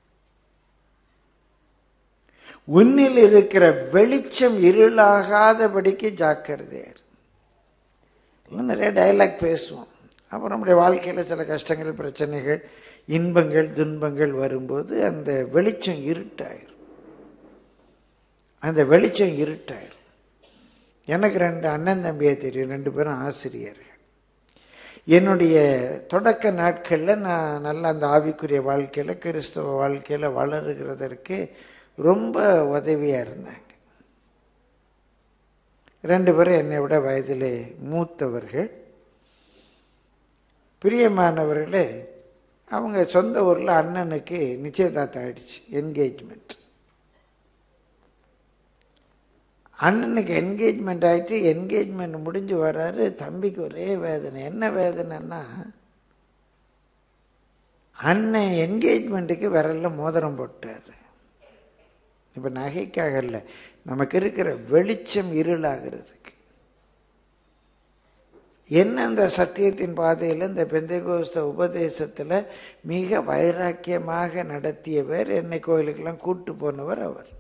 உன்னில் இருக்கிற வெளிச்சம் இருளாகாதபடிக்கு ஜாக்கிரதையார் இன்னும் நிறைய டைலாக் பேசுவோம் அப்புறம் நம்முடைய வாழ்க்கையில் சில கஷ்டங்கள் பிரச்சனைகள் இன்பங்கள் துன்பங்கள் வரும்போது அந்த வெளிச்சம் இருட்டாயிரும் அந்த வெளிச்சம் இருட்டாயிரும் எனக்கு ரெண்டு அண்ணன் தம்பியை தெரியும் ரெண்டு பேரும் ஆசிரியர்கள் என்னுடைய தொடக்க நாட்களில் நான் நல்ல அந்த ஆவிக்குரிய வாழ்க்கையில் கிறிஸ்தவ வாழ்க்கையில் வளருகிறதற்கு ரொம்ப உதவியாக இருந்தாங்க ரெண்டு பேரும் என்னை விட வயதிலே மூத்தவர்கள் பிரியமானவர்களே அவங்க சொந்த ஊரில் அண்ணனுக்கு நிச்சயதார்த்தம் ஆயிடுச்சு என்கேஜ்மெண்ட் அண்ணனுக்கு என்கேஜ்மெண்ட் ஆகிட்டு என்கேஜ்மெண்ட் முடிஞ்சு வர்றாரு தம்பிக்கு ஒரே வேதனை என்ன வேதனைன்னா அண்ணன் என்கேஜ்மெண்ட்டுக்கு விரல்ல மோதிரம் போட்டார் இப்போ நகைக்காக இல்லை நமக்கு இருக்கிற வெளிச்சம் இருளாகிறதுக்கு என்ன இந்த சத்தியத்தின் பாதையில் இந்த பெந்தைகோஸ்த உபதேசத்தில் மிக வைராக்கியமாக நடத்தியவர் என்னை கோயிலுக்கெல்லாம் கூட்டு போனவர் அவர்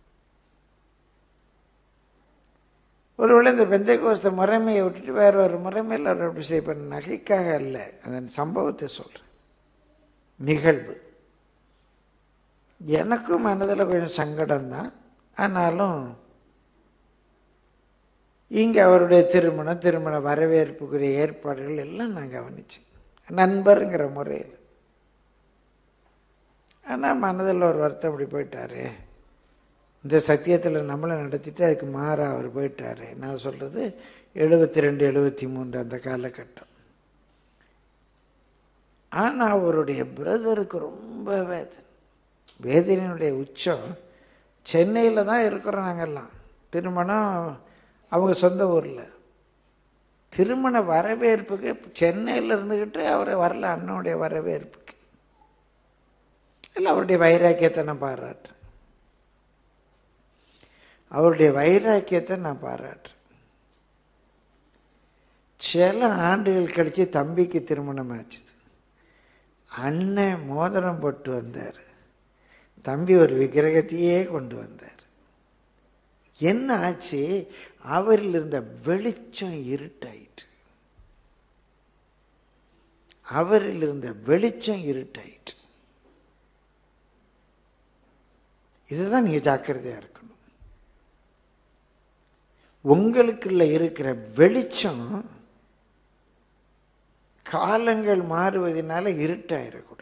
ஒருவேளை இந்த பெந்தைகோஸ்த முறைமையை விட்டுட்டு வேற ஒரு முறைமையில் அவர் அப்படி செய்ய நகைக்காக அல்ல அந்த சம்பவத்தை சொல்கிறேன் நிகழ்வு எனக்கும் மனதில் கொஞ்சம் சங்கடம் தான் ஆனாலும் இங்கே அவருடைய திருமணம் திருமண வரவேற்புக்குரிய ஏற்பாடுகள் எல்லாம் நான் கவனித்தேன் நண்பருங்கிற முறையில் ஆனால் மனதில் ஒரு வருத்தம் அப்படி போயிட்டாரு இந்த சத்தியத்தில் நம்மளை நடத்திட்டு அதுக்கு மாறாக அவர் போயிட்டாரு நான் சொல்கிறது எழுபத்தி ரெண்டு எழுபத்தி மூன்று அந்த காலகட்டம் ஆனால் அவருடைய பிரதருக்கு ரொம்ப வேதனை வேதனையினுடைய உச்சம் சென்னையில் தான் இருக்கிறோம் நாங்கள்லாம் திருமணம் அவங்க சொந்த ஊரில் திருமண வரவேற்புக்கு சென்னையில் இருந்துக்கிட்டு அவரை வரல அண்ணனுடைய வரவேற்புக்கு இல்லை அவருடைய வைராக்கியத்தை நான் பாராட்டுறேன் அவருடைய வைராக்கியத்தை நான் பாராட்டுறேன் சில ஆண்டுகள் கழித்து தம்பிக்கு திருமணம் ஆச்சுது அண்ணன் மோதிரம் போட்டு வந்தார் தம்பி ஒரு விக்கிரகத்தையே கொண்டு வந்தார் என்ன ஆச்சு அவரில் இருந்த வெளிச்சம் இருட்டாயிற்று அவரில் இருந்த வெளிச்சம் இருட்டாயிற்று இதுதான் நீங்க ஜாக்கிரதையா இருக்கணும் உங்களுக்குள்ள இருக்கிற வெளிச்சம் காலங்கள் மாறுவதனால இருட்டாயிடக்கூடாது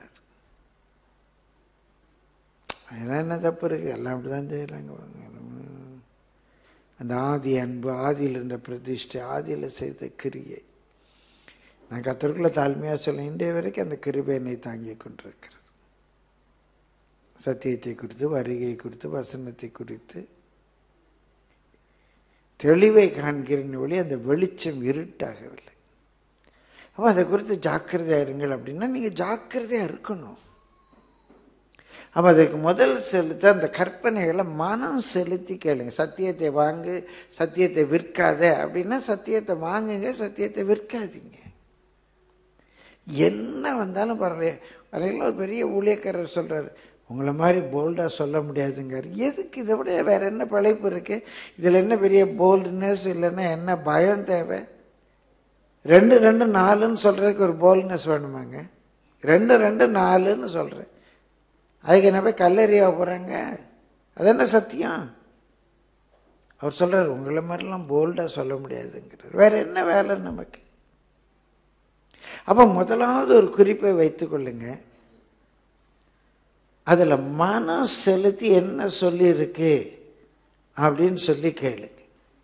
அதெல்லாம் என்ன தப்பு இருக்கு எல்லாம் அப்படிதான் செய்யறாங்க வாங்க அந்த ஆதி அன்பு ஆதியில் இருந்த பிரதிஷ்டை ஆதியில் செய்த கிரியை நான் கத்தருக்குள்ள தாழ்மையாக சொல்ல இன்றைய வரைக்கும் அந்த கிருபை என்னை தாங்கி கொண்டிருக்கிறது சத்தியத்தை குறித்து வருகை குறித்து வசனத்தை குறித்து தெளிவை காண்கிறேன் வழி அந்த வெளிச்சம் இருட்டாகவில்லை அப்போ அதை குறித்து ஜாக்கிரதையாக இருங்கள் அப்படின்னா நீங்கள் ஜாக்கிரதையாக இருக்கணும் அப்போ அதுக்கு முதல் செலுத்த அந்த கற்பனைகளை மனம் செலுத்தி கேளுங்க சத்தியத்தை வாங்கு சத்தியத்தை விற்காத அப்படின்னா சத்தியத்தை வாங்குங்க சத்தியத்தை விற்காதீங்க என்ன வந்தாலும் பரவாயில்ல வரையில ஒரு பெரிய ஊழியக்காரர் சொல்றாரு உங்களை மாதிரி போல்டாக சொல்ல முடியாதுங்கார் எதுக்கு இதை விட வேற என்ன பிழைப்பு இருக்கு இதில் என்ன பெரிய போல்ட்னஸ் இல்லைன்னா என்ன பயம் தேவை ரெண்டு ரெண்டு நாலுன்னு சொல்றதுக்கு ஒரு போல்ட்னஸ் வேணுமாங்க ரெண்டு ரெண்டு நாலுன்னு சொல்கிறேன் அதுக்கு என்ன போய் கல்லறியா போகிறாங்க அது என்ன சத்தியம் அவர் சொல்றாரு உங்களை மாதிரிலாம் போல்டாக சொல்ல முடியாதுங்கிறார் வேற என்ன வேலை நமக்கு அப்போ முதலாவது ஒரு குறிப்பை வைத்துக் கொள்ளுங்க அதில் மனம் செலுத்தி என்ன சொல்லியிருக்கு அப்படின்னு சொல்லி கேளுங்க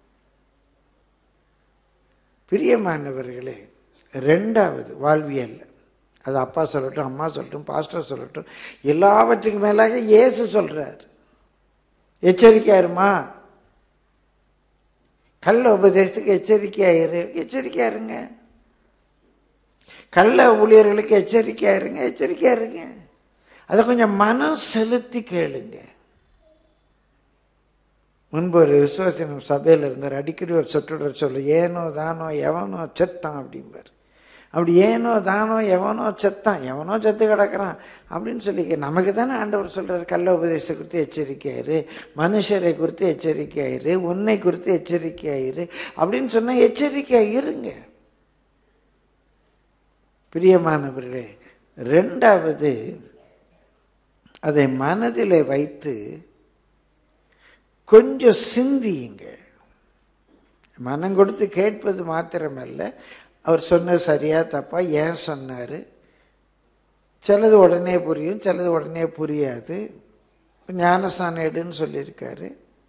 பிரியமானவர்களே ரெண்டாவது வாழ்வியல் அது அப்பா சொல்லட்டும் அம்மா சொல்லட்டும் பாஸ்டர் சொல்லட்டும் எல்லாவற்றுக்கும் மேலாக இயேசு சொல்றார் எச்சரிக்கையாருமா கள்ள உபதேசத்துக்கு எச்சரிக்கையாயிரு எச்சரிக்கையா இருங்க கள்ள ஊழியர்களுக்கு எச்சரிக்கையா இருங்க எச்சரிக்கையா இருங்க அதை கொஞ்சம் மனம் செலுத்தி கேளுங்க முன்பு ஒரு விசுவாசனம் சபையில் இருந்தார் அடிக்கடி ஒரு சொற்றொடர் சொல்லு ஏனோ தானோ எவனோ செத்தான் அப்படிம்பார் அப்படி ஏனோ தானோ எவனோ செத்தான் எவனோ செத்து கிடக்கிறான் அப்படின்னு சொல்லி நமக்கு தானே ஆண்டவர் சொல்றாரு கள்ள உபதேசத்தை குறித்து எச்சரிக்கையாயிரு மனுஷரை குறித்து எச்சரிக்கையாயிரு உன்னை குறித்து எச்சரிக்கையாயிரு அப்படின்னு சொன்னா எச்சரிக்கையா இருங்க பிரியமானவர்களே ரெண்டாவது அதை மனதிலே வைத்து கொஞ்சம் சிந்தியுங்க மனம் கொடுத்து கேட்பது மாத்திரமல்ல அவர் சொன்னது சரியா தப்பா ஏன் சொன்னார் சிலது உடனே புரியும் சிலது உடனே புரியாது ஞானஸ்நானம் எடுன்னு சொல்லியிருக்காரு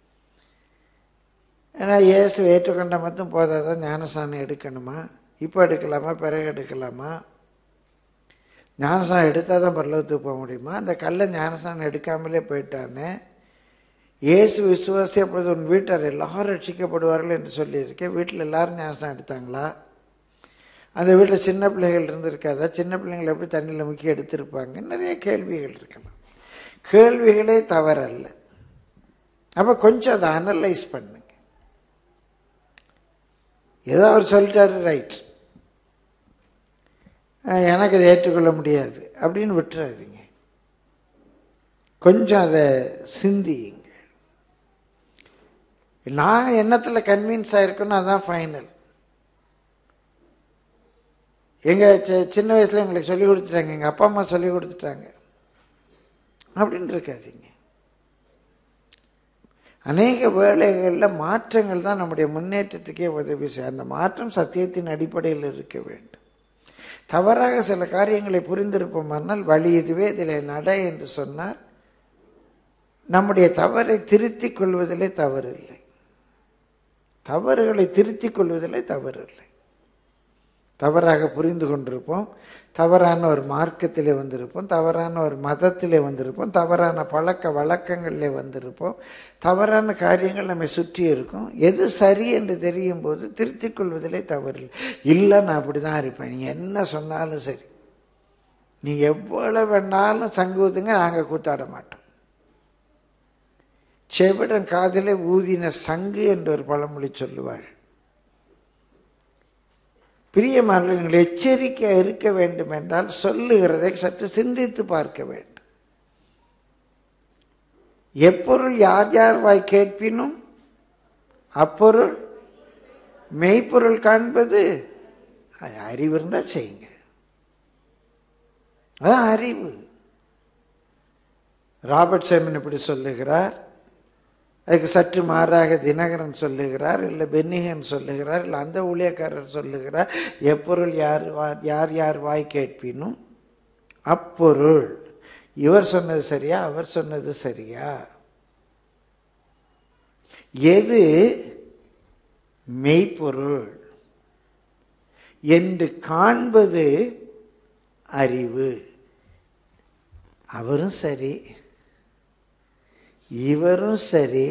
ஏன்னா இயேசு ஏற்றுக்கொண்ட மட்டும் போதாதான் ஞானஸ்நானம் எடுக்கணுமா இப்போ எடுக்கலாமா பிறகு எடுக்கலாமா ஞானஸ்நானம் எடுத்தால் தான் பரலோகத்துக்கு போக முடியுமா அந்த கல்லை ஞானஸ்நானம் எடுக்காமலே போயிட்டானே இயேசு விசுவாசி அப்பொழுது உன் வீட்டார் எல்லாரும் ரட்சிக்கப்படுவார்கள் என்று சொல்லியிருக்கேன் வீட்டில் எல்லாரும் ஞானஸ்நானம் எடுத்தாங்களா அந்த வீட்டில் சின்ன பிள்ளைகள் இருந்திருக்காதா சின்ன பிள்ளைங்களை எப்படி தண்ணியில் முக்கி எடுத்திருப்பாங்க நிறைய கேள்விகள் இருக்கலாம் கேள்விகளே தவறல்ல அப்போ கொஞ்சம் அதை அனலைஸ் பண்ணுங்க ஏதோ அவர் சொல்லிட்டாரு ரைட் எனக்கு அதை ஏற்றுக்கொள்ள முடியாது அப்படின்னு விட்டுறாதீங்க கொஞ்சம் அதை சிந்தியுங்க நான் எண்ணத்தில் கன்வின்ஸ் ஆயிருக்கணும் அதான் ஃபைனல் எங்கள் சின்ன வயசில் எங்களுக்கு சொல்லி கொடுத்துட்டாங்க எங்கள் அப்பா அம்மா சொல்லி கொடுத்துட்டாங்க அப்படின்னு இருக்காதீங்க அநேக வேலைகளில் மாற்றங்கள் தான் நம்முடைய முன்னேற்றத்துக்கே உதவி செய்யும் அந்த மாற்றம் சத்தியத்தின் அடிப்படையில் இருக்க வேண்டும் தவறாக சில காரியங்களை புரிந்திருப்போமானால் வழி இதுவே இதில் நட என்று சொன்னால் நம்முடைய தவறை திருத்திக் கொள்வதிலே தவறில்லை தவறுகளை திருத்திக் கொள்வதிலே தவறில்லை தவறாக புரிந்து கொண்டிருப்போம் தவறான ஒரு மார்க்கத்திலே வந்திருப்போம் தவறான ஒரு மதத்திலே வந்திருப்போம் தவறான பழக்க வழக்கங்களிலே வந்திருப்போம் தவறான காரியங்கள் நம்மை சுற்றி இருக்கும் எது சரி என்று தெரியும் போது திருத்திக் கொள்வதிலே தவறில்லை இல்லை நான் அப்படி தான் இருப்பேன் நீங்கள் என்ன சொன்னாலும் சரி நீங்கள் எவ்வளவு வேணாலும் சங்குவதுங்க நாங்கள் கூத்தாட மாட்டோம் செவிடன் காதிலே ஊதின சங்கு என்று ஒரு பழமொழி சொல்லுவாள் பிரியமானவர்கள் நீங்கள் எச்சரிக்கை இருக்க வேண்டும் என்றால் சொல்லுகிறதை சற்று சிந்தித்து பார்க்க வேண்டும் எப்பொருள் யார் யார் வாய் கேட்பினும் அப்பொருள் மெய்ப்பொருள் காண்பது அது அறிவு இருந்தால் செய்யுங்க அதான் அறிவு ராபர்ட் சைமன் இப்படி சொல்லுகிறார் அதுக்கு சற்று மாறாக தினகரன் சொல்லுகிறார் இல்லை பென்னிகன் சொல்லுகிறார் இல்லை அந்த ஊழியக்காரர் சொல்லுகிறார் எப்பொருள் யார் வா- யார் யார் வாய் கேட்பினும் அப்பொருள் இவர் சொன்னது சரியா அவர் சொன்னது சரியா எது மெய்ப்பொருள் என்று காண்பது அறிவு அவரும் சரி இவரும் சரி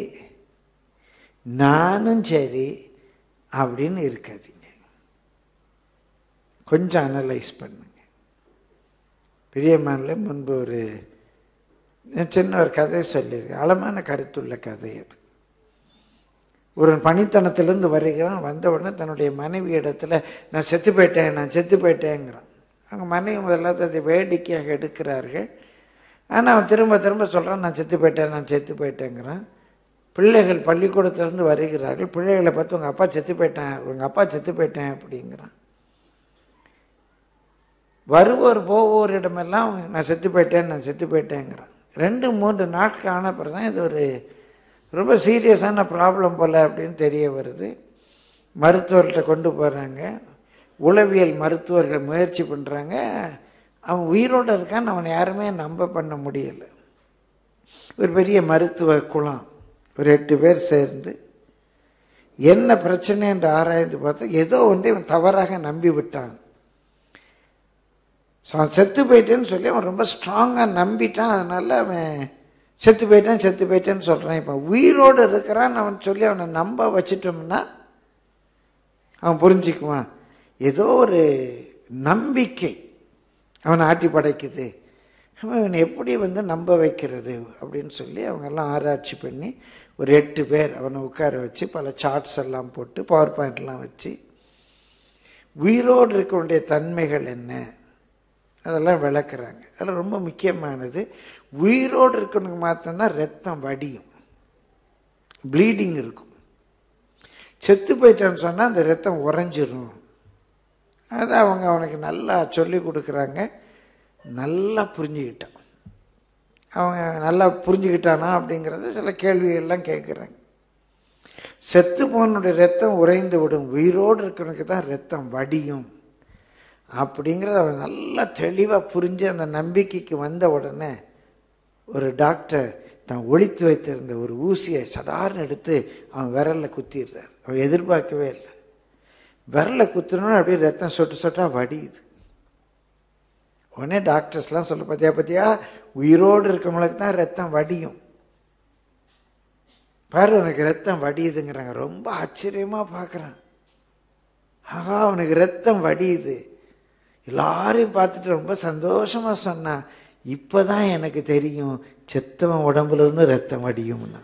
நானும் சரி அப்படின்னு இருக்காதீங்க கொஞ்சம் அனலைஸ் பண்ணுங்க பிரியமானில் முன்பு ஒரு சின்ன ஒரு கதை சொல்லியிருக்கேன் ஆழமான கருத்துள்ள கதை அது ஒரு பணித்தனத்திலிருந்து வருகிறான் வந்த உடனே தன்னுடைய மனைவி இடத்துல நான் செத்து போயிட்டேன் நான் செத்து போயிட்டேங்கிறான் அவங்க மனைவி முதல்ல அதை வேடிக்கையாக எடுக்கிறார்கள் ஆனால் அவன் திரும்ப திரும்ப சொல்கிறான் நான் செத்து போயிட்டேன் நான் செத்து போயிட்டேங்கிறான் பிள்ளைகள் பள்ளிக்கூடத்திலேருந்து வருகிறார்கள் பிள்ளைகளை பார்த்து உங்கள் அப்பா செத்து போயிட்டேன் உங்கள் அப்பா செத்து போயிட்டேன் அப்படிங்கிறான் வருவோர் போவோரிடமெல்லாம் அவங்க, நான் செத்து போயிட்டேன் நான் செத்து போயிட்டேங்கிறான் ரெண்டு மூன்று நாட்கள் ஆன பிறகு தான் இது ஒரு ரொம்ப சீரியஸான ப்ராப்ளம் போல் அப்படின்னு தெரிய வருது மருத்துவர்கிட்ட கொண்டு போகிறாங்க உளவியல் மருத்துவர்கள் முயற்சி பண்ணுறாங்க அவன் உயிரோடு இருக்கான்னு அவனை யாருமே நம்ப பண்ண முடியலை ஒரு பெரிய மருத்துவ குளம் ஒரு எட்டு பேர் சேர்ந்து என்ன பிரச்சனை என்று ஆராய்ந்து பார்த்தா ஏதோ ஒன்றை இவன் தவறாக நம்பி விட்டான் ஸோ அவன் செத்து போயிட்டேன்னு சொல்லி அவன் ரொம்ப ஸ்ட்ராங்காக நம்பிட்டான் அதனால அவன் செத்து போயிட்டேன் செத்து போயிட்டேன்னு சொல்கிறான் இப்போ உயிரோடு இருக்கிறான்னு அவன் சொல்லி அவனை நம்ப வச்சிட்டோம்னா அவன் புரிஞ்சுக்குவான் ஏதோ ஒரு நம்பிக்கை அவனை ஆட்டி படைக்குது அவன் இவனை எப்படி வந்து நம்ப வைக்கிறது அப்படின்னு சொல்லி அவங்கெல்லாம் ஆராய்ச்சி பண்ணி ஒரு எட்டு பேர் அவனை உட்கார வச்சு பல சார்ட்ஸ் எல்லாம் போட்டு பவர் பாயிண்ட்லாம் வச்சு உயிரோடு இருக்க வேண்டிய தன்மைகள் என்ன அதெல்லாம் விளக்குறாங்க அதில் ரொம்ப முக்கியமானது உயிரோடு இருக்கவனுக்கு மாத்திரம்தான் ரத்தம் வடியும் ப்ளீடிங் இருக்கும் செத்து போயிட்டான்னு சொன்னால் அந்த ரத்தம் உறைஞ்சிரும் அதை அவங்க அவனுக்கு நல்லா சொல்லி கொடுக்குறாங்க நல்லா புரிஞ்சுக்கிட்டான் அவங்க நல்லா புரிஞ்சுக்கிட்டானா அப்படிங்கிறத சில கேள்விகள்லாம் கேட்குறாங்க செத்து போனுடைய ரத்தம் உறைந்து விடும் உயிரோடு இருக்கிறவனுக்கு தான் ரத்தம் வடியும் அப்படிங்கிறத அவன் நல்லா தெளிவாக புரிஞ்சு அந்த நம்பிக்கைக்கு வந்த உடனே ஒரு டாக்டர் தான் ஒழித்து வைத்திருந்த ஒரு ஊசியை சடார்னு எடுத்து அவன் விரலில் குத்திடுறார் அவன் எதிர்பார்க்கவே இல்லை விரலை குத்துனோன்னு அப்படியே ரத்தம் சொட்டு சொட்டா வடியுது உடனே டாக்டர்ஸ்லாம் சொல்ல பார்த்தியா பார்த்தியா உயிரோடு இருக்கவங்களுக்கு தான் ரத்தம் வடியும் பாரு உனக்கு ரத்தம் வடியுதுங்கிறாங்க ரொம்ப ஆச்சரியமாக பார்க்குறான் ஆகா அவனுக்கு ரத்தம் வடியுது எல்லாரையும் பார்த்துட்டு ரொம்ப சந்தோஷமா சொன்னான் இப்பதான் எனக்கு தெரியும் செத்தவன் உடம்புல இருந்து ரத்தம் வடியும்னா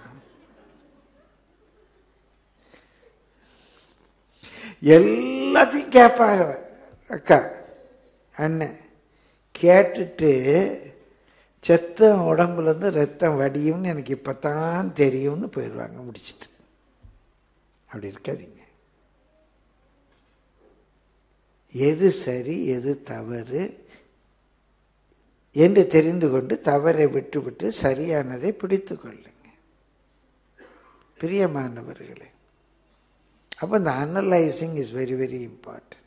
எல்லாத்தையும் கேட்பாங்க அக்கா அண்ணன் கேட்டுட்டு செத்தவன் உடம்புல இருந்து ரத்தம் வடியும்னு எனக்கு இப்பதான் தெரியும்னு போயிடுவாங்க முடிச்சிட்டு அப்படி இருக்காதீங்க எது சரி எது தவறு என்று தெரிந்து கொண்டு தவறை விட்டுவிட்டு சரியானதை பிடித்து கொள்ளுங்க பிரியமானவர்களே அப்போ இந்த analysing is very very important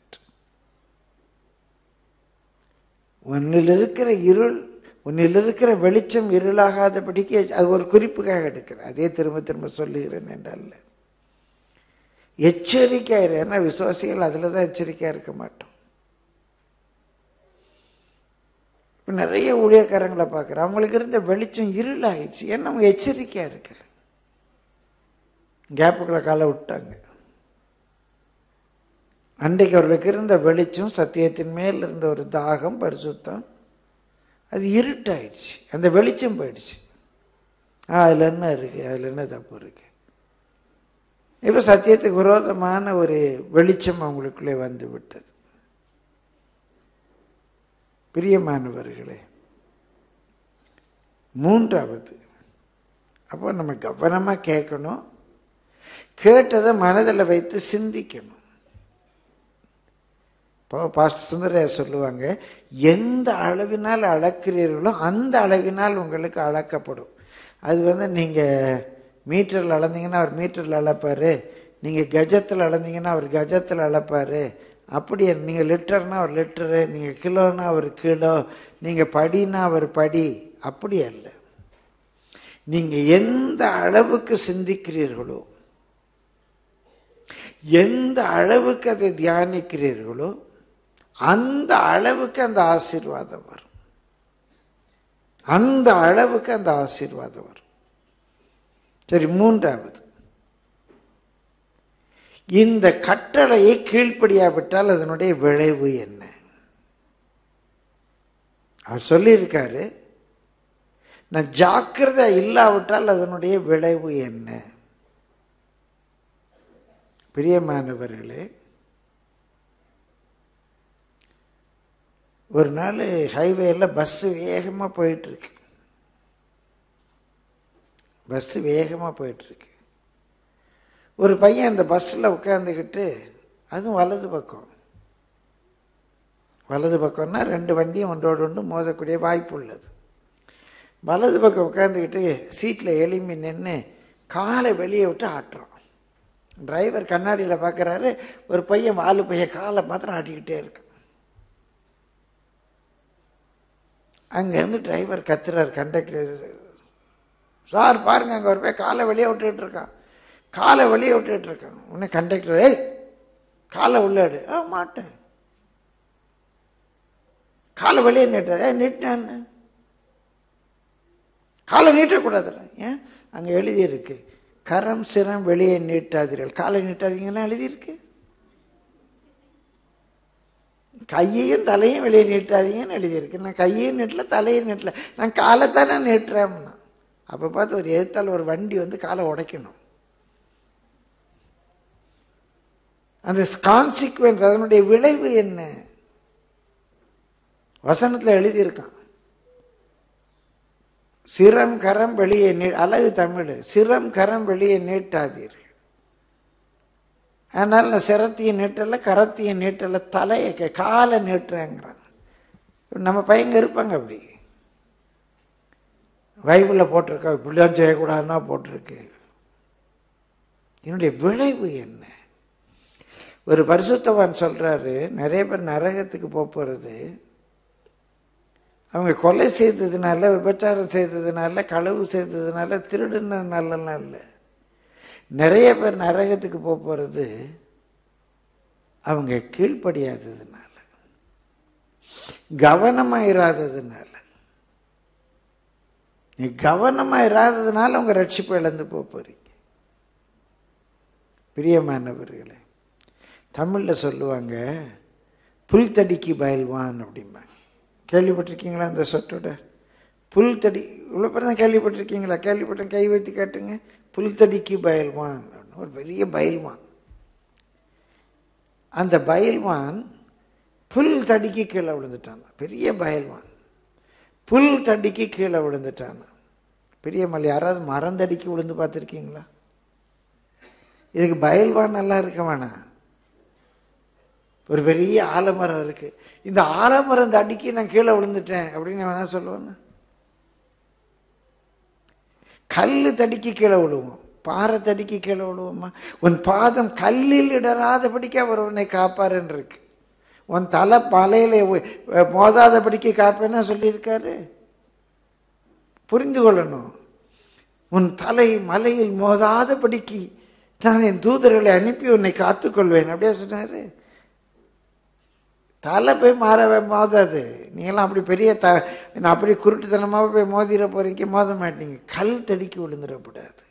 உன்னில் இருக்கிற இருள் உன்னில் இருக்கிற வெளிச்சம் இருளாகாதபடிக்கு அது ஒரு குறிப்புக்காக எடுக்கிறேன் அதே திரும்ப திரும்ப சொல்லுகிறேன் என்றல்ல எச்சரிக்கையாயிரு ஏன்னா விசுவாசிகள் அதில் தான் எச்சரிக்கையாக இருக்க மாட்டோம் இப்போ நிறைய ஊழியக்காரங்களை பார்க்குறேன் அவங்களுக்கு இருந்த வெளிச்சம் இருளாயிடுச்சு ஏன்னா அவங்க எச்சரிக்கையாக இருக்கல கேப்புக்குள்ள காலை விட்டாங்க அன்றைக்கு அவர்களுக்கு இருந்த வெளிச்சம் சத்தியத்தின் மேல் இருந்த ஒரு தாகம் பரிசுத்தம் அது இருட்டாயிடுச்சு அந்த வெளிச்சம் போயிடுச்சு ஆ அதில் என்ன இருக்குது அதில் என்ன தப்பு இருக்குது இப்போ சத்தியத்துக்கு விரோதமான ஒரு வெளிச்சம் அவங்களுக்குள்ளே வந்து விட்டது பிரியமானவர்களே மூன்றாவது அப்போ நம்ம கவனமாக கேட்கணும் கேட்டதை மனதில் வைத்து சிந்திக்கணும் இப்போ பாஸ்டர் சுந்தரையா சொல்லுவாங்க எந்த அளவினால் அளக்கிறீர்களோ அந்த அளவினால் உங்களுக்கு அளக்கப்படும் அது வந்து நீங்கள் மீட்டரில் அளந்தீங்கன்னா அவர் மீட்டரில் அளப்பார் நீங்கள் கஜத்தில் அளந்தீங்கன்னா அவர் கஜத்தில் அளப்பார் அப்படி நீங்கள் லிட்டர்னா அவர் லிட்டரு நீங்கள் கிலோனா அவர் கிலோ நீங்கள் படினா அவர் படி அப்படி அல்ல நீங்கள் எந்த அளவுக்கு சிந்திக்கிறீர்களோ எந்த அளவுக்கு அதை தியானிக்கிறீர்களோ அந்த அளவுக்கு அந்த ஆசீர்வாதம் வரும் அந்த அளவுக்கு அந்த ஆசீர்வாதம் வரும் சரி மூன்றாவது இந்த கட்டளையை கீழ்ப்படியாவிட்டால் அதனுடைய விளைவு என்ன அவர் சொல்லியிருக்காரு நான் ஜாக்கிரதை இல்லாவிட்டால் அதனுடைய விளைவு என்ன பிரியமானவர்களே ஒரு நாள் ஹைவேல பஸ்ஸு வேகமாக போயிட்டுருக்கு பஸ்ஸு வேகமாக போயிட்டுருக்கு ஒரு பையன் அந்த பஸ்ஸில் உட்காந்துக்கிட்டு அதுவும் வலது பக்கம் வலது பக்கம்னா ரெண்டு வண்டியும் ஒன்றோடு ஒன்று மோதக்கூடிய வாய்ப்பு உள்ளது வலது பக்கம் உட்காந்துக்கிட்டு சீட்டில் எளிமை நின்று காலை வெளியே விட்டு ஆட்டுறோம் டிரைவர் கண்ணாடியில் பார்க்குறாரு ஒரு பையன் வாலு பையன் காலை மாத்திரம் ஆட்டிக்கிட்டே இருக்கு அங்கேருந்து டிரைவர் கத்துறார் கண்டக்டர் சார் பாருங்க அங்கே ஒரு போய் காலை வெளியே விட்டுட்டு இருக்கான் காலை வெளியே விட்டுட்டு இருக்கான் உடனே கண்டக்டர் ஏய் காலை உள்ளாடு ஆ மாட்டேன் காலை வெளியே நீட்ட ஏ நீட்டினேன் காலை நீட்டக்கூடாதுடா ஏன் அங்கே எழுதியிருக்கு கரம் சிரம் வெளியே நீட்டாதீர்கள் காலை நீட்டாதீங்கன்னா எழுதியிருக்கு கையையும் தலையும் வெளியே நீட்டாதீங்கன்னு எழுதியிருக்கு நான் கையையும் நீட்டல தலையும் நீட்டல நான் காலைத்தானே நீட்டுறேன்னா அப்போ பார்த்து ஒரு எதிர்த்தால் ஒரு வண்டி வந்து காலை உடைக்கணும் அந்த கான்சிக்வன்ஸ் அதனுடைய விளைவு என்ன வசனத்தில் எழுதியிருக்கான் சிரம் கரம் வெளியே நீ அழகு தமிழ் சிரம் கரம் வெளியே நீட்டாதீர்கள் அதனால் நான் சிரத்தையும் நீட்டல கரத்தையும் நீட்டல தலையை கே- காலை நீட்டுறேங்கிறான் நம்ம பையங்க இருப்பாங்க அப்படி பைபிளில் போட்டிருக்கா இப்படிலாம் செய்யக்கூடாதுன்னா போட்டிருக்கு என்னுடைய விளைவு என்ன ஒரு பரிசுத்தவான் சொல்றாரு நிறைய பேர் நரகத்துக்கு போக போகிறது அவங்க கொலை செய்ததுனால விபச்சாரம் செய்ததுனால களவு செய்ததுனால திருடுனதுனாலலாம் இல்லை நிறைய பேர் நரகத்துக்கு போக போகிறது அவங்க கீழ்ப்படியாததுனால கவனமாக இராததுனால நீ கவனமாக இராததுனால அவங்க ரட்சிப்பு இழந்து போக போறீங்க பிரியமானவர்களே தமிழில் சொல்லுவாங்க புல் தடிக்கு பயல்வான் அப்படிம்பாங்க கேள்விப்பட்டிருக்கீங்களா அந்த சொற்றோட புல் தடி இவ்வளோ பேர் தான் கேள்விப்பட்டிருக்கீங்களா கேள்விப்பட்டேன் கை வைத்து கேட்டுங்க புல் தடிக்கு பயல்வான் அப்படின்னு. ஒரு பெரிய பயல்வான் அந்த பயல்வான் புல் தடிக்கு கீழே விழுந்துட்டான் பெரிய பயல்வான் புல் தடிக்கு கீழே விழுந்துட்டான் பெரிய மலை யாராவது மரந்தடிக்கு விழுந்து பார்த்துருக்கீங்களா இதுக்கு பயல்வான் நல்லா இருக்க வேணாம் ஒரு பெரிய ஆலமரம் இருக்கு இந்த ஆலமரம் தடிக்கு நான் கீழே விழுந்துட்டேன் அப்படின்னு வேணா சொல்லுவேன்னு கல்லு தடிக்கு கீழே விழுவோம் பாறை தடிக்கு கீழே விழுவோமா உன் பாதம் கல்லில் இடராதபடிக்கு அவர் உன்னை காப்பாருன்னு இருக்கு உன் தலை மலையில உ- மோதாதபடிக்கு காப்பேன்னு சொல்லியிருக்காரு புரிந்து கொள்ளணும் உன் தலை மலையில் மோதாதபடிக்கு நான் என் தூதர்களை அனுப்பி உன்னை காத்துக்கொள்வேன் அப்படியே சொன்னாரு தலை போய் மாறவே மோதாது நீங்களாம் அப்படி பெரிய த நான் அப்படி குருட்டுத்தனமாக போய் மோதிர போறீங்க மோத மாட்டீங்க கல் தடிக்கி விழுந்துடக்கூடாது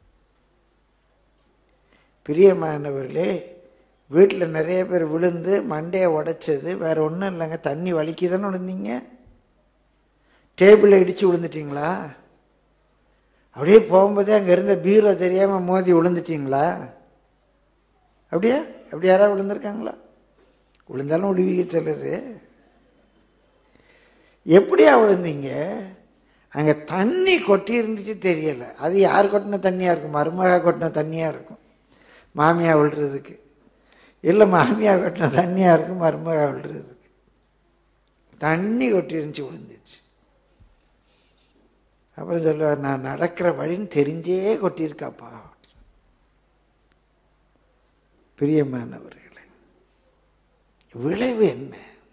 பிரியமானவர்களே வீட்டில் நிறைய பேர் விழுந்து மண்டையை உடைச்சது வேற ஒன்றும் இல்லைங்க தண்ணி வலிக்கி தானே விழுந்தீங்க டேபிளில் இடித்து விழுந்துட்டீங்களா அப்படியே போகும்போதே அங்கே இருந்த பீரோ தெரியாமல் மோதி விழுந்துட்டீங்களா அப்படியா அப்படி யாராவது விழுந்திருக்காங்களா விழுந்தாலும் விழுவிக்க சொல்லுது எப்படியா விழுந்தீங்க அங்கே தண்ணி கொட்டி இருந்துச்சு தெரியலை அது யார் கொட்டின தண்ணியாக இருக்கும் மருமகா கொட்டின தண்ணியாக இருக்கும் மாமியா விழுறதுக்கு இல்லை மாமியா கொட்டின தண்ணியாக இருக்கும் மருமகா விழுறதுக்கு தண்ணி கொட்டி இருந்துச்சு விழுந்துச்சு அப்புறம் சொல்லுவார் நான் நடக்கிற வழின்னு தெரிஞ்சே கொட்டியிருக்காப்பா பிரியமானவர்களே விளைவு என்ன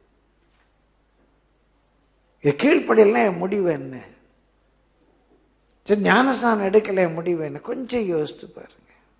கீழ்ப்படியெல்லாம் என் முடிவு என்ன சரி ஞானஸ்நானம் எடுக்கல என் முடிவு என்ன கொஞ்சம் யோசித்து பாருங்க